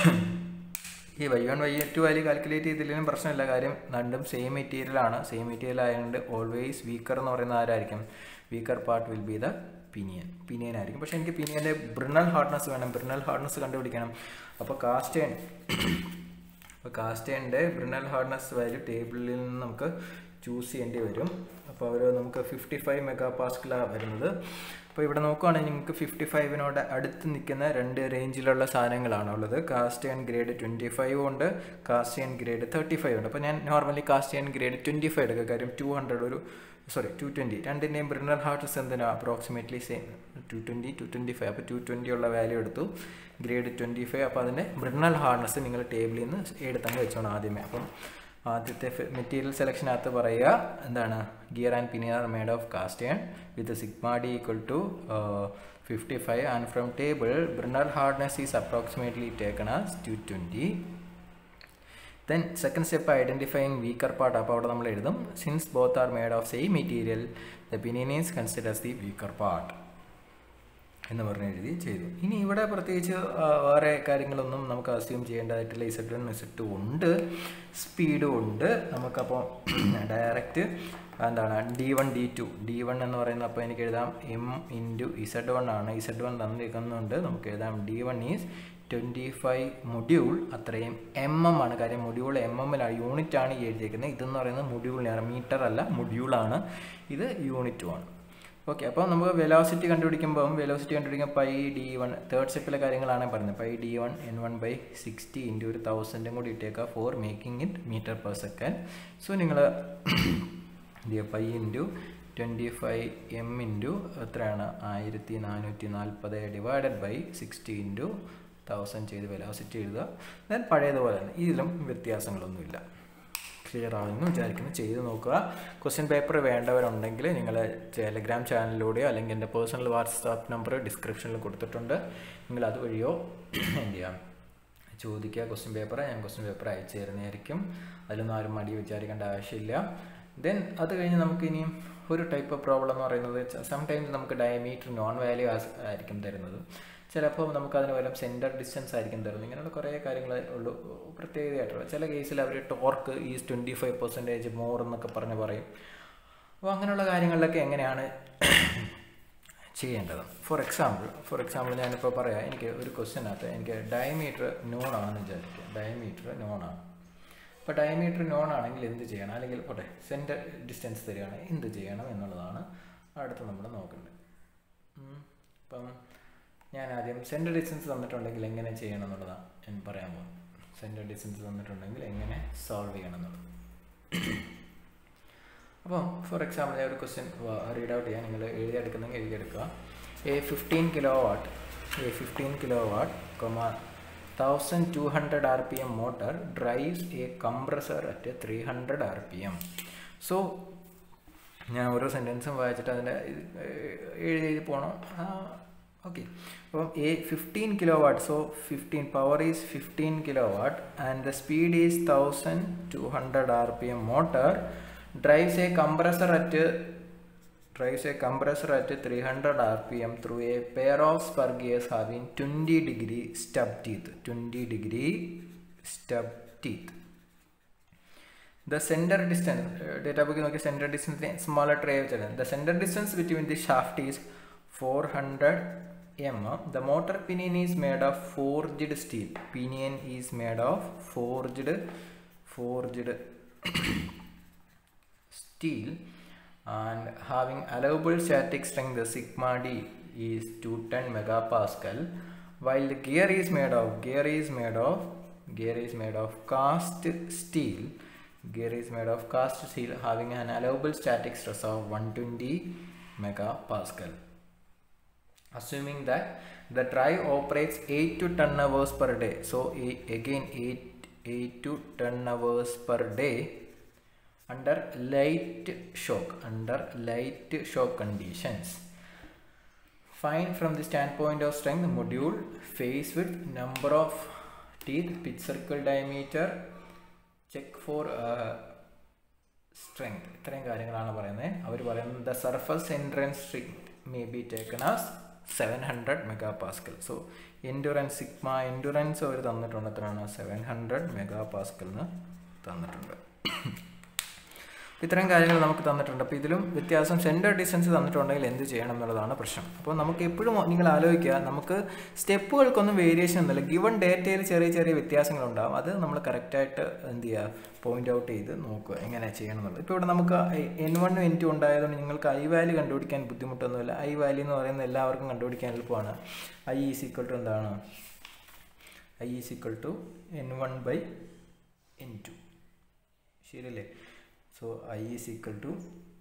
ഈ Y one Y two value calculate ചെയ്തില്ലെങ്കിലും പ്രശ്നമില്ല കാര്യം രണ്ടും സെയിം മെറ്റീരിയലാണ് സെയിം മെറ്റീരിയൽ ആയതുകൊണ്ട് ഓൾവേസ് വീക്കർ എന്ന് പറയുന്ന ആരായിരിക്കും weaker part will be the pinion pinion ആയിരിക്കും പക്ഷേ എനിക്ക് പിനിയൻ്റെ ബ്രിണൽ ഹാർഡ്നസ് വേണം ബ്രിണൽ ഹാർഡ്നസ് കണ്ടുപിടിക്കണം അപ്പോൾ കാസ്റ്റേൺ അപ്പോൾ കാസ്റ്റേണിൻ്റെ ബ്രിണൽ ഹാർഡ്നസ് വാല്യൂ ടേബിളിൽ നിന്ന് നമുക്ക് ചൂസ് ചെയ്യേണ്ടി വരും അപ്പോൾ അവർ നമുക്ക് ഫിഫ്റ്റി ഫൈവ് മെഗാ പാസ്കലാണ് വരുന്നത് അപ്പോൾ ഇവിടെ നോക്കുകയാണെങ്കിൽ നിങ്ങൾക്ക് ഫിഫ്റ്റി ഫൈവിനോട് അടുത്ത് നിൽക്കുന്ന രണ്ട് റേഞ്ചിലുള്ള സാധനങ്ങളാണ് ഉള്ളത് കാസ്റ്റേൺ ഗ്രേഡ് ട്വൻറ്റി ഫൈവ് ഉണ്ട് കാസ്റ്റേൺ ഗ്രേഡ് തേർട്ടി ഫൈവ് ഉണ്ട് അപ്പോൾ ഞാൻ normally cast iron grade twenty five എടുക്കുക കാര്യം ടു ഹൺഡ്രഡ് ഒരു സോറി ടു ട്വൻറ്റി രണ്ടിൻ്റെയും ബ്രിനർ ഹാർട്ട്സ് എന്തിനാണ് approximately same two twenty two twenty five അപ്പോൾ ടു ട്വൻറ്റി ഉള്ള വാല്യൂ എടുത്തു ഗ്രേഡ് ട്വൻറ്റി ഫൈവ് അപ്പോൾ അതിൻ്റെ ബ്രിനൽ ഹാർഡ്നസ് നിങ്ങൾ ടേബിളിൽ നിന്ന് എടുത്തങ്ങ് വെച്ചോണം ആദ്യമേ അപ്പം ആദ്യത്തെ മെറ്റീരിയൽ സെലക്ഷനകത്ത് പറയുക എന്താണ് gear and pinion made of cast iron with sigma D equal to fifty five and from table Brinell hardness is approximately taken as two twenty then second step identifying weaker part അപ്പോൾ അവിടെ നമ്മൾ എഴുതും since both are made of same material the pinion is considers the weaker part എന്ന് പറഞ്ഞ് എഴുതി ചെയ്തു ഇനി ഇവിടെ പ്രത്യേകിച്ച് വേറെ കാര്യങ്ങളൊന്നും നമുക്ക് അസ്യൂം ചെയ്യേണ്ടതായിട്ടുള്ള ഇസഡ് വൺ ഇസഡ് ടു ഉണ്ട് സ്പീഡും ഉണ്ട് നമുക്കപ്പോൾ ഡയറക്റ്റ് എന്താണ് D one D two D one എന്ന് പറയുന്നത് അപ്പോൾ എനിക്ക് എഴുതാം എം ഇൻറ്റു ഇസഡ് വൺ ആണ് ഇസഡ് വൺ തന്നിരിക്കുന്നുണ്ട് നമുക്ക് എഴുതാം D one is twenty five module അത്രയും എം എം ആണ് കാര്യം മൊഡ്യൂൾ എം എമ്മിലാണ് യൂണിറ്റ് ആണ് ഈ എഴുതിയിരിക്കുന്നത് ഇതെന്ന് പറയുന്നത് മൊഡ്യൂളിനാണ് മീറ്റർ അല്ല മൊഡ്യൂളാണ് ഇത് യൂണിറ്റുമാണ് ഓക്കെ അപ്പോൾ നമുക്ക് വെലോസിറ്റി കണ്ടുപിടിക്കുമ്പോൾ വെലോസിറ്റി കണ്ടുപിടിക്കുമ്പോൾ പൈ ഡി വൺ തേർഡ് സ്റ്റെപ്പിലെ കാര്യങ്ങളാണ് പറയുന്നത് pi D one N one by sixty into ഒരു തൗസൻഡും കൂടി ഇട്ടേക്കുക for making it metre per second so നിങ്ങൾ pi into twenty five M into എത്രയാണ് ആയിരത്തി നാനൂറ്റി നാൽപ്പത് divided by sixty into thousand ചെയ്ത് വെലോസിറ്റി എഴുതുക ദെൻ പഴയതുപോലെ തന്നെ ഇതിലും വ്യത്യാസങ്ങളൊന്നുമില്ല ക്ലിയർ ആകുമെന്ന് വിചാരിക്കുന്നു ചെയ്ത് നോക്കുക ക്വസ്റ്റ്യൻ പേപ്പർ വേണ്ടവരുണ്ടെങ്കിൽ നിങ്ങൾ ടെലഗ്രാം ചാനലിലൂടെയോ അല്ലെങ്കിൽ എൻ്റെ പേഴ്സണൽ വാട്സാപ്പ് നമ്പർ ഡിസ്ക്രിപ്ഷനിൽ കൊടുത്തിട്ടുണ്ട് നിങ്ങൾ അതുവഴിയോ എന്ത് ചെയ്യാം ചോദിക്കുക ക്വസ്റ്റ്യൻ പേപ്പർ ഞാൻ ക്വസ്റ്റ്യൻ പേപ്പർ അയച്ചു തരുന്നതായിരിക്കും അതിലൊന്നും ആരും മടി വിചാരിക്കേണ്ട ആവശ്യമില്ല ദെൻ അത് കഴിഞ്ഞ് നമുക്ക് ഇനിയും ഒരു ടൈപ്പ് ഓഫ് പ്രോബ്ലം എന്ന് പറയുന്നത് സംടൈംസ് നമുക്ക് ഡയമീറ്റർ നോൺ വാല്യൂ ആയിരിക്കും തരുന്നത് ചിലപ്പോൾ നമുക്ക് അതിന് പകരം സെൻറ്റർ ഡിസ്റ്റൻസ് ആയിരിക്കും തരുന്നത് ഇങ്ങനെയുള്ള കുറേ കാര്യങ്ങൾ ഉള്ളൂ പ്രത്യേകതയായിട്ടുള്ള ചില കേസിൽ അവർ torque is twenty five percentage more എന്നൊക്കെ പറഞ്ഞ് പറയും അപ്പോൾ അങ്ങനെയുള്ള കാര്യങ്ങളിലൊക്കെ എങ്ങനെയാണ് ചെയ്യേണ്ടത് ഫോർ എക്സാമ്പിൾ ഫോർ എക്സാമ്പിൾ ഞാനിപ്പോൾ പറയാം എനിക്ക് ഒരു ക്വസ്റ്റ്യനകത്ത് എനിക്ക് ഡയമീറ്റർ നോൺ ആണെന്ന് വിചാരിക്കുക ഡയമീറ്റർ നോൺ ആണ് അപ്പോൾ ഡയമീറ്റർ നോൺ ആണെങ്കിൽ എന്ത് ചെയ്യണം അല്ലെങ്കിൽ പോട്ടെ സെൻറ്റർ ഡിസ്റ്റൻസ് തരികയാണ് എന്ത് ചെയ്യണം എന്നുള്ളതാണ് അടുത്ത് നമ്മൾ നോക്കേണ്ടത് അപ്പം ഞാൻ ആദ്യം സെൻറ്റർ ഡിസ്റ്റൻസ് തന്നിട്ടുണ്ടെങ്കിൽ എങ്ങനെ ചെയ്യണം എന്നുള്ളതാണ് ഞാൻ പറയാൻ പോകുന്നത് സെൻറ്റർ ഡിസ്റ്റൻസ് തന്നിട്ടുണ്ടെങ്കിൽ എങ്ങനെ സോൾവ് ചെയ്യണം എന്നുള്ളത് അപ്പം ഫോർ എക്സാമ്പിൾ ഞാൻ ഒരു ക്വസ്റ്റ്യൻ റീഡ് ഔട്ട് ചെയ്യാൻ നിങ്ങൾ എഴുതിയെടുക്കുന്നെങ്കിൽ എഴുതിയെടുക്കുക a fifteen kilo watt a fifteen kilo watt comma thousand two hundred R P M motor drives a compressor at three hundred R P M so ഞാൻ ഓരോ സെൻറ്റൻസും വായിച്ചിട്ട് അതിൻ്റെ എഴുതി എഴുതി പോകണം ഓക്കെ അപ്പം a fifteen kilo watt so fifteen power is fifteen kilo watt and the speed is thousand two hundred R P M motor drives a compressor at drives a compressor at 300 rpm through a pair of spur gears having 20 degree stub teeth 20 degree stub teeth the center distance uh, data book നോക്കി center distance small letter a വെച്ചാണ് the center distance between the shaft is 400 mm the motor pinion is made of forged steel pinion is made of forged forged steel and having allowable static strength the sigma d is 210 megapascal while the gear is made of gear is made of gear is made of cast steel gear is made of cast steel having an allowable static stress of 120 megapascal assuming that the drive operates 8 to 10 hours per day so again 8 8 to 10 hours per day under light shock under light shock conditions find from the standpoint of strength module phase width number of teeth pitch circle diameter check for uh, strength ഇത്രയും കാര്യങ്ങളാണ് പറയുന്നത് അവർ പറയുന്നത് the surface endurance strength may be taken as seven hundred mega pascal so endurance sigma endurance അവർ തന്നിട്ടുണ്ട് എത്രയാണ് seven hundred mega പാസ്കലിന് തന്നിട്ടുണ്ട് ഇത്തരം കാര്യങ്ങൾ നമുക്ക് തന്നിട്ടുണ്ട് അപ്പോൾ ഇതിലും വ്യത്യാസം സെൻറ്റർ ഡിസ്റ്റൻസ് തന്നിട്ടുണ്ടെങ്കിൽ എന്ത് ചെയ്യണം എന്നുള്ളതാണ് പ്രശ്നം അപ്പോൾ നമുക്ക് എപ്പോഴും നിങ്ങൾ ആലോചിക്കുക നമുക്ക് സ്റ്റെപ്പുകൾക്കൊന്നും വേരിയേഷൻ ഒന്നുമില്ല ഗിവൺ ഡേറ്റയിൽ ചെറിയ ചെറിയ വ്യത്യാസങ്ങളുണ്ടാകും അത് നമ്മൾ കറക്റ്റായിട്ട് എന്ത് ചെയ്യുക പോയിന്റ് ഔട്ട് ചെയ്ത് നോക്കുക എങ്ങനെ ചെയ്യണം എന്നുള്ളത് ഇപ്പോൾ ഇവിടെ നമുക്ക് എൻ വണ്ണും എൻ ടു ഉണ്ടായതുകൊണ്ട് നിങ്ങൾക്ക് ഐ വാല്യൂ കണ്ടുപിടിക്കാൻ ബുദ്ധിമുട്ടൊന്നുമില്ല ഐ വാല്യൂ എന്ന് പറയുന്നത് എല്ലാവർക്കും കണ്ടുപിടിക്കാൻ എളുപ്പമാണ് ഐ ഈസ് ഈക്വൽ ടു എന്താണ് I is equal to N one by N two ശരിയല്ലേ so i is equal to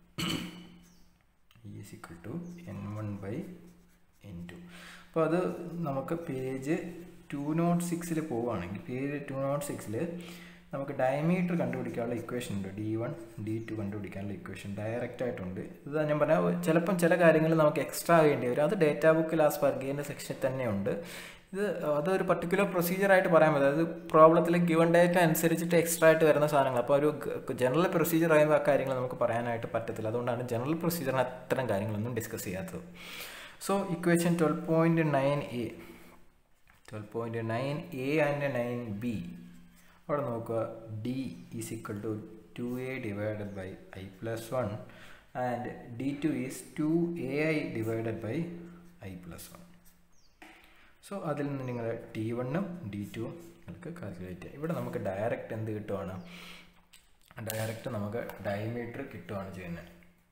i is equal to n1 by n2 അപ്പോൾ അത് നമുക്ക് പേജ് ടു നോട്ട് സിക്സിൽ പോവുകയാണെങ്കിൽ പേജ് ടു നോട്ട് സിക്സിൽ നമുക്ക് diameter കണ്ടുപിടിക്കാനുള്ള ഇക്വേഷൻ ഉണ്ട് ഡി വൺ ഡി ടു കണ്ടുപിടിക്കാനുള്ള ഇക്വേഷൻ ഡയറക്റ്റ് ആയിട്ടുണ്ട് ഇത് ഞാൻ പറഞ്ഞാൽ ചിലപ്പം ചില കാര്യങ്ങൾ നമുക്ക് എക്സ്ട്രാ വേണ്ടി വരും അത് ഡേറ്റാ ബുക്കിൽ ആ സ്പർഗീൻ്റെ സെക്ഷൻ തന്നെയുണ്ട് ഇത് അതൊരു പർട്ടിക്കുലർ പ്രൊസീജിയർ ആയിട്ട് പറയാൻ പറ്റും അതായത് പ്രോബ്ലത്തിൽ ഗിവൺ ഡേറ്റ അനുസരിച്ചിട്ട് എക്സ്ട്രാ ആയിട്ട് വരുന്ന സാധനങ്ങൾ അപ്പോൾ ഒരു ജനറൽ പ്രൊസീജിയർ ആയുമ്പോൾ ആ കാര്യങ്ങൾ നമുക്ക് പറയാനായിട്ട് പറ്റത്തില്ല അതുകൊണ്ടാണ് ജനറൽ പ്രൊസീജിയറിന് അത്തരം കാര്യങ്ങളൊന്നും ഡിസ്കസ് ചെയ്യാത്തത് so equation twelve point nine A twelve point nine A and nine B അവിടെ നോക്കുക D is equal to two A divided by I plus one and D two is two A I divided by I plus one so അതിൽ നിന്ന് നിങ്ങൾ T വണ്ണും D ടുവും നിങ്ങൾക്ക് calculate ചെയ്യാം ഇവിടെ നമുക്ക് ഡയറക്റ്റ് എന്ത് കിട്ടുവാണ് ഡയറക്റ്റ് നമുക്ക് ഡയമീറ്റർ കിട്ടുവാണ് ചെയ്യുന്നത്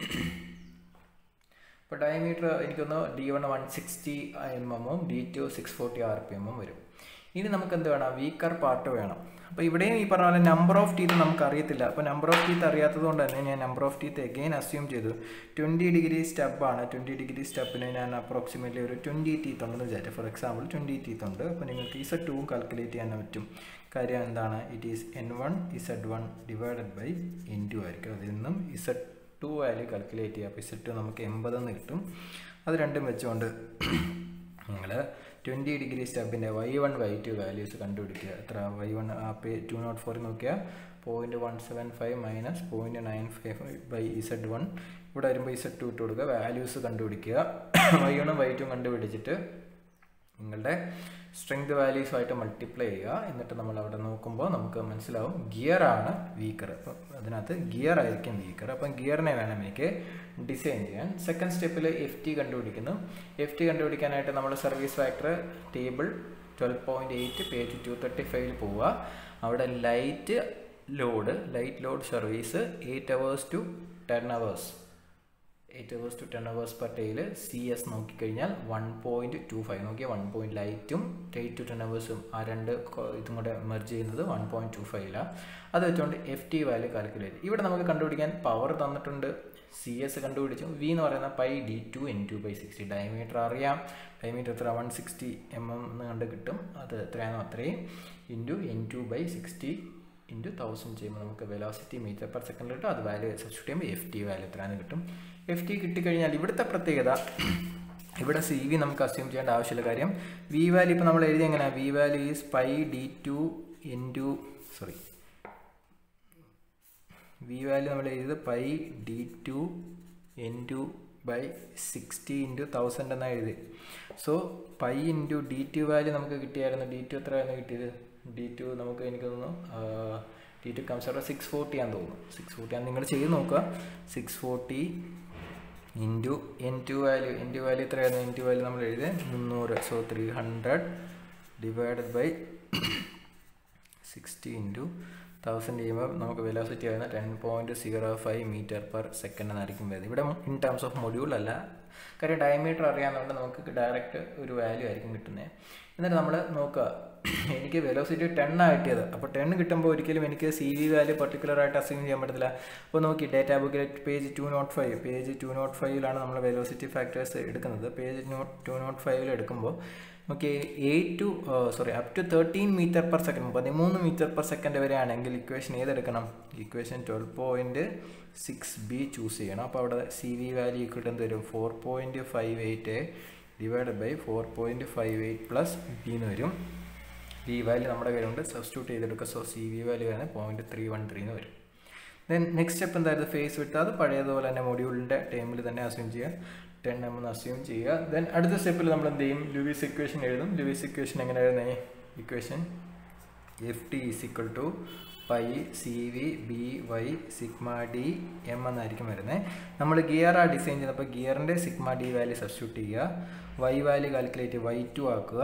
ഇപ്പോൾ ഡയമീറ്റർ എനിക്കൊന്ന് D one one sixty M എമ്മും D two six forty R P എമ്മും വരും ഇനി നമുക്ക് എന്ത് വേണം വീക്കർ പാർട്ട് വേണം അപ്പോൾ ഇവിടെയും ഈ പറഞ്ഞ പോലെ നമ്പർ ഓഫ് ടീത്ത് നമുക്ക് അറിയത്തില്ല അപ്പോൾ നമ്പർ ഓഫ് ടീത്ത് അറിയാത്തത് കൊണ്ട് തന്നെ ഞാൻ number of teeth again assume ചെയ്തു ട്വൻറ്റി ഡിഗ്രി സ്റ്റെപ്പാണ് ട്വൻറ്റി ഡിഗ്രി സ്റ്റെപ്പിന് ഞാൻ അപ്രോക്സിമേറ്റ്ലി ഒരു ട്വൻറ്റി ടീത്ത് ഉണ്ടെന്ന് വിചാരിച്ചു ഫോർ എക്സാമ്പിൾ ട്വൻറ്റി ടീത്ത് ഉണ്ട് അപ്പോൾ നിങ്ങൾക്ക് ഇസഡ് ടൂവും കാൽക്കുലേറ്റ് ചെയ്യാൻ പറ്റും കാര്യം എന്താണ് it is N one Z one divided by N two ആയിരിക്കും അതിൽ നിന്നും ഇസഡ് ടു വാല്യൂ കാൽക്കുലേറ്റ് ചെയ്യുക അപ്പോൾ ഇസഡ് ടു നമുക്ക് എൺപതെന്ന് കിട്ടും അത് രണ്ടും വെച്ചുകൊണ്ട് നിങ്ങൾ ട്വൻറ്റി ഡിഗ്രി സ്റ്റെപ്പിൻ്റെ Y one Y two values കണ്ടുപിടിക്കുക എത്ര വൈ വൺ ആ പേ ടു നോട്ട് ഫോറിൽ നോക്കിയാൽ point one seven five minus point nine five by Z one ഇവിടെ വരുമ്പോൾ ഇസഡ് ടു ഇട്ട് കൊടുക്കുക വാല്യൂസ് കണ്ടുപിടിക്കുക വൈ വണ്ണും വൈ ടു കണ്ടുപിടിച്ചിട്ട് നിങ്ങളുടെ സ്ട്രെങ്ത് വാല്യൂസുമായിട്ട് മൾട്ടിപ്ലൈ ചെയ്യുക എന്നിട്ട് നമ്മൾ അവിടെ നോക്കുമ്പോൾ നമുക്ക് മനസ്സിലാവും ഗിയറാണ് വീക്കർ അപ്പം അതിനകത്ത് ഗിയർ ആയിരിക്കും വീക്കർ അപ്പം ഗിയറിനെ വേണം എനിക്ക് ഡിസൈൻ ചെയ്യാൻ സെക്കൻഡ് സ്റ്റെപ്പിൽ എഫ് ടി കണ്ടുപിടിക്കുന്നു എഫ് ടി കണ്ടുപിടിക്കാനായിട്ട് നമ്മൾ service factor table twelve point eight page two thirty ഫൈവിൽ പോവുക അവിടെ light load light load service eight hours to ten hours eight hours to ten hours per ഡേയിൽ C S നോക്കിക്കഴിഞ്ഞാൽ one point two five നോക്കിയാൽ one point ലൈറ്റും eight to ten അവേഴ്സും ആ രണ്ട് കൊ- ഇതും കൂടെ മെർജ് ചെയ്യുന്നത് വൺ പോയിൻറ്റ് ടു ഫൈവിലാണ് അത് വെച്ചുകൊണ്ട് എഫ് ടി വാല്യൂ കാൽക്കുലേറ്റ് ഇവിടെ നമുക്ക് കണ്ടുപിടിക്കാൻ പവർ തന്നിട്ടുണ്ട് സി എസ് കണ്ടുപിടിച്ചു വി എന്ന് പറയുന്ന pi D two N two by sixty diameter അറിയാം ഡയമീറ്റർ എത്ര വൺ സിക്സ്റ്റി എം എം എന്ന് കണ്ട് കിട്ടും അത് എത്രയാണോ അത്രയും into N two by sixty into thousand ചെയ്യുമ്പോൾ നമുക്ക് വെലോസിറ്റി മീറ്റർ പെർ സെക്കൻഡ് കിട്ടും അത് വാല്യൂ സബ്സ്റ്റിറ്റ് ചെയ്യുമ്പോൾ എഫ് ടി വാല്യൂ എത്രയാണെന്ന് കിട്ടും എഫ് ടി കിട്ടിക്കഴിഞ്ഞാൽ ഇവിടുത്തെ പ്രത്യേകത ഇവിടെ സി വി നമുക്ക് അസ്യൂം ചെയ്യേണ്ട ആവശ്യമില്ല കാര്യം വി വാല്യൂ ഇപ്പോൾ നമ്മൾ എഴുതി എങ്ങനെയാണ് V value is pi D two in two sorry V value നമ്മൾ എഴുതിയത് pi D two N two by sixty into thousand എന്നാണ് എഴുതി so pi into D two value നമുക്ക് കിട്ടിയായിരുന്നു ഡി ടു എത്രയായിരുന്നു കിട്ടിയത് ഡി ടു നമുക്ക് എനിക്ക് തോന്നുന്നു ഡി ടു കംസ് അവിടെ സിക്സ് ഫോർട്ടി ആണെന്ന് തോന്നുന്നു സിക്സ് ഫോർട്ടി ആണ് നിങ്ങൾ ചെയ്ത് നോക്കുക six forty into N two value N two value എത്രയായിരുന്നു എൻ ടു വാല്യൂ നമ്മൾ എഴുതിയത് മുന്നൂറ് so three hundred divided by sixty into thousand ചെയ്യുമ്പോൾ നമുക്ക് വെലോസിറ്റി ആയിരുന്ന ten point zero five metre per second എന്നായിരിക്കും വരുന്നത് ഇവിടെ ഇൻ ടേംസ് ഓഫ് മൊഡ്യൂൾ അല്ല കാര്യം ഡയമീറ്റർ അറിയാവുന്നതുകൊണ്ട് നമുക്ക് ഡയറക്റ്റ് ഒരു വാല്യൂ ആയിരിക്കും കിട്ടുന്നത് എന്നിട്ട് നമ്മൾ നോക്കുക എനിക്ക് വെലോസിറ്റി ടെൻ ആ കിട്ടിയത് അപ്പോൾ ടെൻ കിട്ടുമ്പോൾ ഒരിക്കലും എനിക്ക് സി വി വാല്യൂ പർട്ടിക്കുലർ ആയിട്ട് അസ്യൂം ചെയ്യാൻ പറ്റത്തില്ല അപ്പോൾ നോക്കി ഡേറ്റാ ബുക്കിൽ page two not five page two nought ഫൈവിലാണ് നമ്മൾ വെലോസിറ്റി ഫാക്ടേഴ്സ് എടുക്കുന്നത് പേജ് നോട്ട് ടു നോട്ട് ഫൈവിൽ എടുക്കുമ്പോൾ നമുക്ക് eight two sorry up to thirteen metre per second പതിമൂന്ന് മീറ്റർ പെർ സെക്കൻഡ് വരെ ആണെങ്കിൽ ഇക്വേഷൻ ഏതെടുക്കണം equation twelve point six B choose ചെയ്യണം അപ്പോൾ അവിടെ സി വി വാല്യൂ ഈക്വൽ എന്ത് വരും four point five eight divide by four point five eight plus B എന്ന് വരും ബി വാല്യൂ നമ്മുടെ കയ്യിലുണ്ട് സബ്സ്റ്റിറ്റ്യൂട്ട് ചെയ്തെടുക്കുക സോ സി വി വാല്യൂ വരുന്നത് പോയിൻറ്റ് ത്രീ വൺ ത്രീ എന്ന് വരും ദെൻ നെക്സ്റ്റ് സ്റ്റെപ്പ് എന്തായിരുന്നു ഫേസ് വിട്ട് അത് പഴയതുപോലെ തന്നെ മൊഡ്യൂളിൻ്റെ ടൈമിൽ തന്നെ അസ്യൂം ചെയ്യുക ടെൻ എം എന്ന് അസ്യൂം ചെയ്യുക ദെൻ അടുത്ത സ്റ്റെപ്പിൽ നമ്മൾ എന്ത് ചെയ്യും ലൂവിസ് ഇക്വേഷൻ എഴുതും ലൂവിസ് ഇക്വേഷൻ എങ്ങനെ എഴുതുന്നത് equation F T is equal to pi C V B Y sigma D M എന്നായിരിക്കും വരുന്നത് നമ്മൾ ഗിയർ ആ ഡിസൈൻ ചെയ്തപ്പോൾ ഗിയറിൻ്റെ സിഗ്മ ഡി വാല്യൂ സബ്സ്റ്റിറ്റ്യൂട്ട് ചെയ്യുക Y value calculate Y two ആക്കുക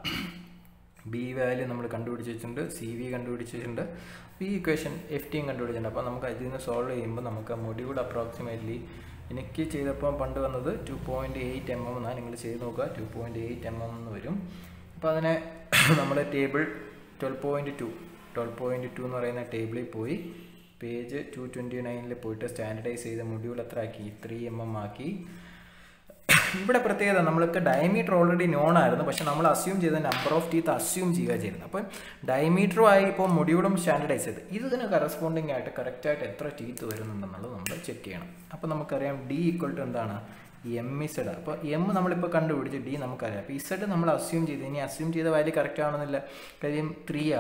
ബി വാല്യൂ നമ്മൾ കണ്ടുപിടിച്ച് വെച്ചിട്ടുണ്ട് സി വി കണ്ടുപിടിച്ച് വെച്ചിട്ടുണ്ട് ഈ ഇക്വേഷൻ എഫ് ടിയും കണ്ടുപിടിച്ചിട്ടുണ്ട് അപ്പോൾ നമുക്ക് അതിൽ നിന്ന് സോൾവ് ചെയ്യുമ്പോൾ നമുക്ക് മൊഡ്യൂൾ അപ്രോക്സിമേറ്റ്ലി എനിക്ക് ചെയ്തപ്പോൾ പണ്ട് വന്നത് two point eight M M എന്നാണ് നിങ്ങൾ ചെയ്ത് നോക്കുക two point eight M M എന്ന് വരും അപ്പോൾ അതിനെ നമ്മുടെ table twelve point two twelve point two എന്ന് പറയുന്ന ടേബിളിൽ പോയി പേജ് ടു ട്വൻറ്റി നയനിൽ പോയിട്ട് സ്റ്റാൻഡർഡൈസ് ചെയ്ത മൊഡ്യൂൾ എത്ര ആക്കി ത്രീ എം എം ആക്കി ഇവിടെ പ്രത്യേകത നമ്മൾക്ക് ഡയമീറ്റർ ഓൾറെഡി നോൺ ആയിരുന്നു പക്ഷെ നമ്മൾ അസ്യൂം ചെയ്ത നമ്പർ ഓഫ് ടീത്ത് അസ്യൂം ചെയ്യുക ചെയ്യുന്നത് അപ്പം ഡയമീറ്ററുമായി ഇപ്പോൾ മൊഡ്യൂളും സ്റ്റാൻഡർഡൈസ് ചെയ്ത് ഇതിന് കറസ്പോണ്ടിങ് ആയിട്ട് കറക്റ്റായിട്ട് എത്ര ടീത്ത് വരുന്നുണ്ടെന്നുള്ളത് നമ്മൾ ചെക്ക് ചെയ്യണം അപ്പോൾ നമുക്കറിയാം ഡി ഈക്വൽ ടു എന്താണ് എം ഇസഡ് അപ്പോൾ എം നമ്മളിപ്പോൾ കണ്ടുപിടിച്ച് ഡി നമുക്കറിയാം അപ്പോൾ ഇസഡ് നമ്മൾ അസ്യൂം ചെയ്ത് ഇനി അസ്യൂം ചെയ്ത വാല്യൂ കറക്റ്റ് ആവണമെന്നില്ല കാര്യം ത്രീയാ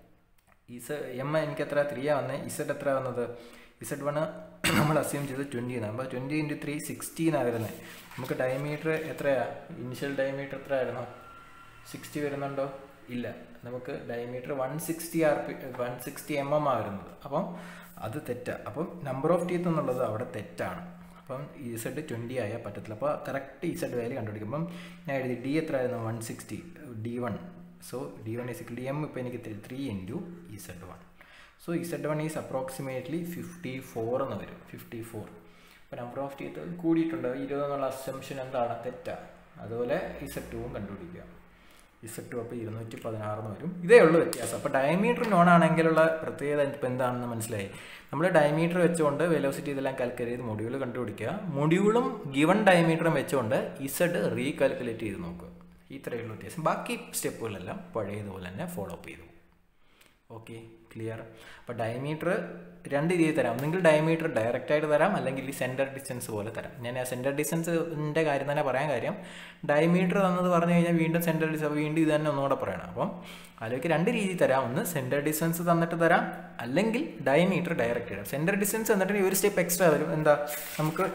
ഇസ എം എനിക്ക് എത്ര ത്രീയാ വന്നത് ഇസഡ് എത്ര വന്നത് ഇസഡ് വണ് നമ്മൾ അസ്യൂം ചെയ്ത് ട്വൻറ്റി എന്നാണ് അപ്പോൾ ട്വൻറ്റി ഇൻറ്റു ത്രീ സിക്സ്റ്റീനാണ് വരുന്നത് നമുക്ക് ഡയമീറ്റർ എത്രയാ ഇനിഷ്യൽ ഡയമീറ്റർ എത്ര ആയിരുന്നു സിക്സ്റ്റി വരുന്നുണ്ടോ ഇല്ല നമുക്ക് diameter one sixty R P one sixty M M ആ വരുന്നത് അപ്പം അത് തെറ്റാണ് അപ്പം നമ്പർ ഓഫ് ടീത്ത് എന്നുള്ളത് അവിടെ തെറ്റാണ് അപ്പം ഇസഡ് ട്വൻറ്റി ആയാൽ പറ്റത്തില്ല അപ്പോൾ കറക്റ്റ് ഇസഡ് വാല്യൂ കണ്ടുപിടിക്കും അപ്പം ഞാൻ എഴുതി ഡി എത്ര ആയിരുന്നു one sixty D one so D one is D M ഇപ്പോൾ എനിക്ക് three into Z one so Z one is approximately fifty four എന്ന് വരും ഫിഫ്റ്റി ഫോർ അപ്പോൾ നമ്പർ ഓഫ് ടീത്ത് കൂടിയിട്ടുണ്ട് ഇരുപത് എന്നുള്ള അസംഷൻ എന്താണ് തെറ്റാണ് അതുപോലെ ഇസഡ് ടുവും കണ്ടുപിടിക്കുക ഇസഡ് ടു അപ്പോൾ ഇരുന്നൂറ്റി പതിനാറെന്ന് വരും ഇതേ ഉള്ളൂ വ്യത്യാസം അപ്പോൾ ഡയമീറ്റർ നോൺ ആണെങ്കിലുള്ള പ്രത്യേകത ഇപ്പോൾ എന്താണെന്ന് മനസ്സിലായി നമ്മൾ ഡയമീറ്റർ വെച്ചുകൊണ്ട് വെലോസിറ്റി ഇതെല്ലാം കാൽക്കുലേറ്റ് ചെയ്ത് മൊഡ്യൂൾ കണ്ടുപിടിക്കുക മൊഡ്യൂളും ഗിവൺ ഡയമീറ്ററും വെച്ചുകൊണ്ട് ഇസഡ് റീകാൽക്കുലേറ്റ് ചെയ്ത് നോക്കുക ഇത്രയേ ഉള്ളൂ വ്യത്യാസം ബാക്കി സ്റ്റെപ്പുകളെല്ലാം പഴയതുപോലെ തന്നെ ഫോളോ അപ്പ് ചെയ്തു ഓക്കെ ക്ലിയർ അപ്പോൾ ഡയമീറ്റർ രണ്ട് രീതിയിൽ തരാം ഒന്നെങ്കിൽ ഡയമീറ്റർ ഡയറക്റ്റ് ആയിട്ട് തരാം അല്ലെങ്കിൽ ഈ സെൻറ്റർ ഡിസ്റ്റൻസ് പോലെ തരാം ഞാൻ ആ സെൻറ്റർ ഡിസ്റ്റൻസിൻ്റെ കാര്യം തന്നെ പറയാൻ കാര്യം ഡയമീറ്റർ തന്നത് പറഞ്ഞു കഴിഞ്ഞാൽ വീണ്ടും സെൻറ്റർ ഡിസ്റ്റൻസ് വീണ്ടും ഇത് തന്നെ ഒന്നുകൂടെ പറയണം അപ്പം അതിലേക്ക് രണ്ട് രീതി തരാം ഒന്ന് സെൻറ്റർ ഡിസ്റ്റൻസ് തന്നിട്ട് തരാം അല്ലെങ്കിൽ ഡയമീറ്റർ ഡയറക്റ്റ് തരാം സെൻറ്റർ ഡിസ്റ്റൻസ് എന്നിട്ട് ഒരു സ്റ്റെപ്പ് എക്സ്ട്രാ വരും എന്താ നമുക്ക്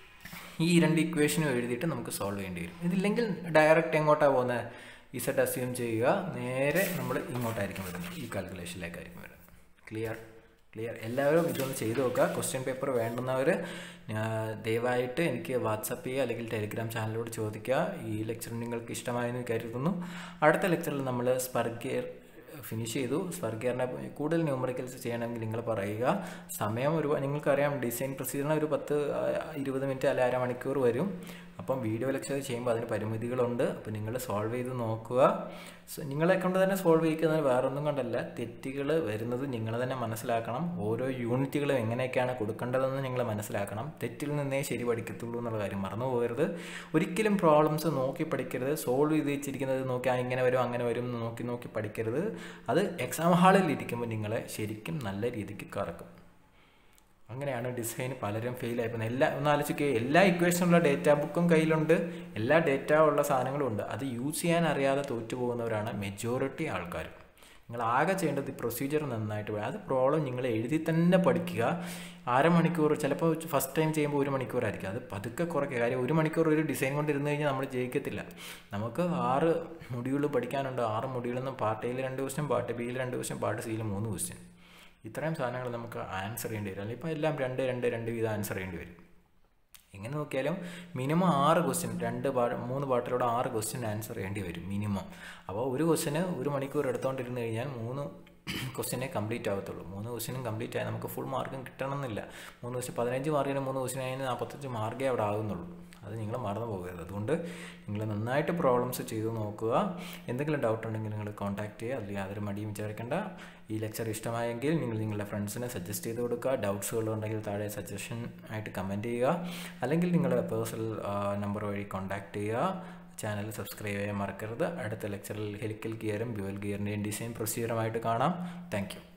ഈ രണ്ട് ഇക്വേഷനും എഴുതിയിട്ട് നമുക്ക് സോൾവ് ചെയ്യേണ്ടി വരും ഇതില്ലെങ്കിൽ ഡയറക്റ്റ് എങ്ങോട്ടാണ് പോകുന്നത് ഇസഡ് അസ്യൂം ചെയ്യുക നേരെ നമ്മൾ ഇങ്ങോട്ടായിരിക്കും വരുന്നത് ഈ കാൽക്കുലേഷനിലേക്കായിരിക്കും വരുന്നത് ക്ലിയർ ക്ലിയർ എല്ലാവരും ഇതൊന്ന് ചെയ്തു നോക്കുക ക്വസ്റ്റ്യൻ പേപ്പർ വേണ്ടുന്നവർ ദയവായിട്ട് എനിക്ക് വാട്സപ്പ് ചെയ്യുക അല്ലെങ്കിൽ ടെലിഗ്രാം ചാനലിലൂടെ ചോദിക്കുക ഈ ലെക്ചർ നിങ്ങൾക്ക് ഇഷ്ടമായെന്ന് കരുതുന്നു അടുത്ത ലെക്ചറിൽ നമ്മൾ സ്പർഗിയർ ഫിനിഷ് ചെയ്തു സ്വർഗീയറിനെ കൂടുതൽ ന്യൂമറിക്കൽസ് ചെയ്യണമെങ്കിൽ നിങ്ങൾ പറയുക സമയം ഒരു നിങ്ങൾക്കറിയാം ഡിസൈൻ പ്രൊസീജിയറിന് ഒരു പത്ത് ആ, ഇരുപത് മിനിറ്റ് അല്ല അരമണിക്കൂർ വരും അപ്പം വീഡിയോ ലെക്ചർ ചെയ്യുമ്പോൾ അതിന് പരിമിതികളുണ്ട് അപ്പോൾ നിങ്ങൾ സോൾവ് ചെയ്ത് നോക്കുക സോ നിങ്ങളെ കൊണ്ട് തന്നെ സോൾവ് ചെയ്യിക്കുന്നത് വേറൊന്നും കൊണ്ടല്ല തെറ്റുകൾ വരുന്നത് നിങ്ങൾ തന്നെ മനസ്സിലാക്കണം ഓരോ യൂണിറ്റുകളും എങ്ങനെയൊക്കെയാണ് കൊടുക്കേണ്ടതെന്ന് നിങ്ങൾ മനസ്സിലാക്കണം തെറ്റിൽ നിന്നേ ശരി പഠിക്കത്തുള്ളൂ എന്നുള്ള കാര്യം മറന്നു പോകരുത് ഒരിക്കലും പ്രോബ്ലംസ് നോക്കി പഠിക്കരുത് സോൾവ് ചെയ്ത് വെച്ചിരിക്കുന്നത് നോക്കി ആ ഇങ്ങനെ വരും അങ്ങനെ വരും എന്ന് നോക്കി നോക്കി പഠിക്കരുത് അത് എക്സാം ഹാളിൽ ഇരിക്കുമ്പോൾ നിങ്ങളെ ശരിക്കും നല്ല രീതിക്ക് കറക്കും അങ്ങനെയാണ് ഡിസൈൻ പലരും ഫെയിൽ ആയിപ്പോകുന്നത് എല്ലാ ഒന്ന് ആലോചിക്കുക എല്ലാ ഇക്വേഷനുള്ള ഡേറ്റാ ബുക്കും കയ്യിലുണ്ട് എല്ലാ ഡേറ്റ ഉള്ള സാധനങ്ങളും ഉണ്ട് അത് യൂസ് ചെയ്യാൻ അറിയാതെ തോറ്റു പോകുന്നവരാണ് മെജോറിറ്റി ആൾക്കാർ നിങ്ങൾ ആകെ ചെയ്യേണ്ടത് പ്രൊസീജിയർ നന്നായിട്ട് പഠി- അത് പ്രോബ്ലം നിങ്ങൾ എഴുതി തന്നെ പഠിക്കുക അരമണിക്കൂർ ചിലപ്പോൾ ഫസ്റ്റ് ടൈം ചെയ്യുമ്പോൾ ഒരു മണിക്കൂറായിരിക്കും അത് പതുക്കെ കുറയ്ക്കുക കാര്യം ഒരു മണിക്കൂർ ഒരു ഡിസൈൻ കൊണ്ട് ഇരുന്ന് കഴിഞ്ഞാൽ നമ്മൾ ജയിക്കത്തില്ല നമുക്ക് ആറ് മൊഡ്യൂൾ പഠിക്കാനുണ്ട് ആറ് മൊഡ്യൂളിൽ നിന്ന് പാർട്ട് എയിൽ രണ്ട് ക്വസ്റ്റ്യൻ പാർട്ട് ബിയിൽ രണ്ട് ക്വസ്റ്റ്യൻ പാർട്ട് സിയിൽ മൂന്ന് ക്വസ്റ്റ്യൻ ഇത്രയും സാധനങ്ങൾ നമുക്ക് ആൻസർ ചെയ്യേണ്ടി വരും അല്ലെങ്കിൽ ഇപ്പോൾ എല്ലാം രണ്ട് രണ്ട് രണ്ട് വീതം ആൻസർ ചെയ്യേണ്ടി വരും എങ്ങനെ നോക്കിയാലും മിനിമം ആറ് ക്വസ്റ്റ്യൻ രണ്ട് പാ മൂന്ന് പാട്ടിലൂടെ ആറ് ക്വസ്റ്റ്യൻ ആൻസർ ചെയ്യേണ്ടി വരും മിനിമം അപ്പോൾ ഒരു ക്വസ്റ്റിന് ഒരു മണിക്കൂർ എടുത്തുകൊണ്ടിരുന്ന് കഴിഞ്ഞാൽ മൂന്ന് ക്വസ്റ്റിനെ കംപ്ലീറ്റ് ആവത്തുള്ളൂ മൂന്ന് ക്വസ്റ്റിനും കംപ്ലീറ്റ് ആയാൽ നമുക്ക് ഫുൾ മാർക്കും കിട്ടണമെന്നില്ല മൂന്ന് ക്വസ്റ്റ്യൻ പതിനഞ്ച് മാർക്കിന് മൂന്ന് ക്വസ്റ്റിന് ആയതിന് നാൽപ്പത്തഞ്ച് മാർക്കേ അവിടെ ആകുന്നുള്ളൂ അത് നിങ്ങൾ മറന്നു പോകരുത് അതുകൊണ്ട് നിങ്ങൾ നന്നായിട്ട് പ്രോബ്ലംസ് ചെയ്ത് നോക്കുക എന്തെങ്കിലും ഡൗട്ട് ഉണ്ടെങ്കിൽ നിങ്ങൾ കോൺടാക്ട് ചെയ്യുക അതിൽ യാതൊരു മടിയും വിചാരിക്കേണ്ട ഈ ലെക്ചർ ഇഷ്ടമായെങ്കിൽ നിങ്ങൾ നിങ്ങളുടെ ഫ്രണ്ട്സിന് സജസ്റ്റ് ചെയ്ത് കൊടുക്കുക ഡൗട്ട്സുകൾ ഉണ്ടെങ്കിൽ താഴെ സജഷൻ ആയിട്ട് കമൻറ്റ് ചെയ്യുക അല്ലെങ്കിൽ നിങ്ങളുടെ പേഴ്സണൽ നമ്പർ വഴി കോൺടാക്ട് ചെയ്യുക ചാനൽ സബ്സ്ക്രൈബ് ചെയ്യാൻ മറക്കരുത് അടുത്ത ലെക്ചറിൽ ഹെലിക്കൽ ഗിയറും ഡ്യുവൽ ഗിയറിൻ്റെയും ഡിസൈൻ പ്രൊസീജിയറുമായിട്ട് കാണാം താങ്ക്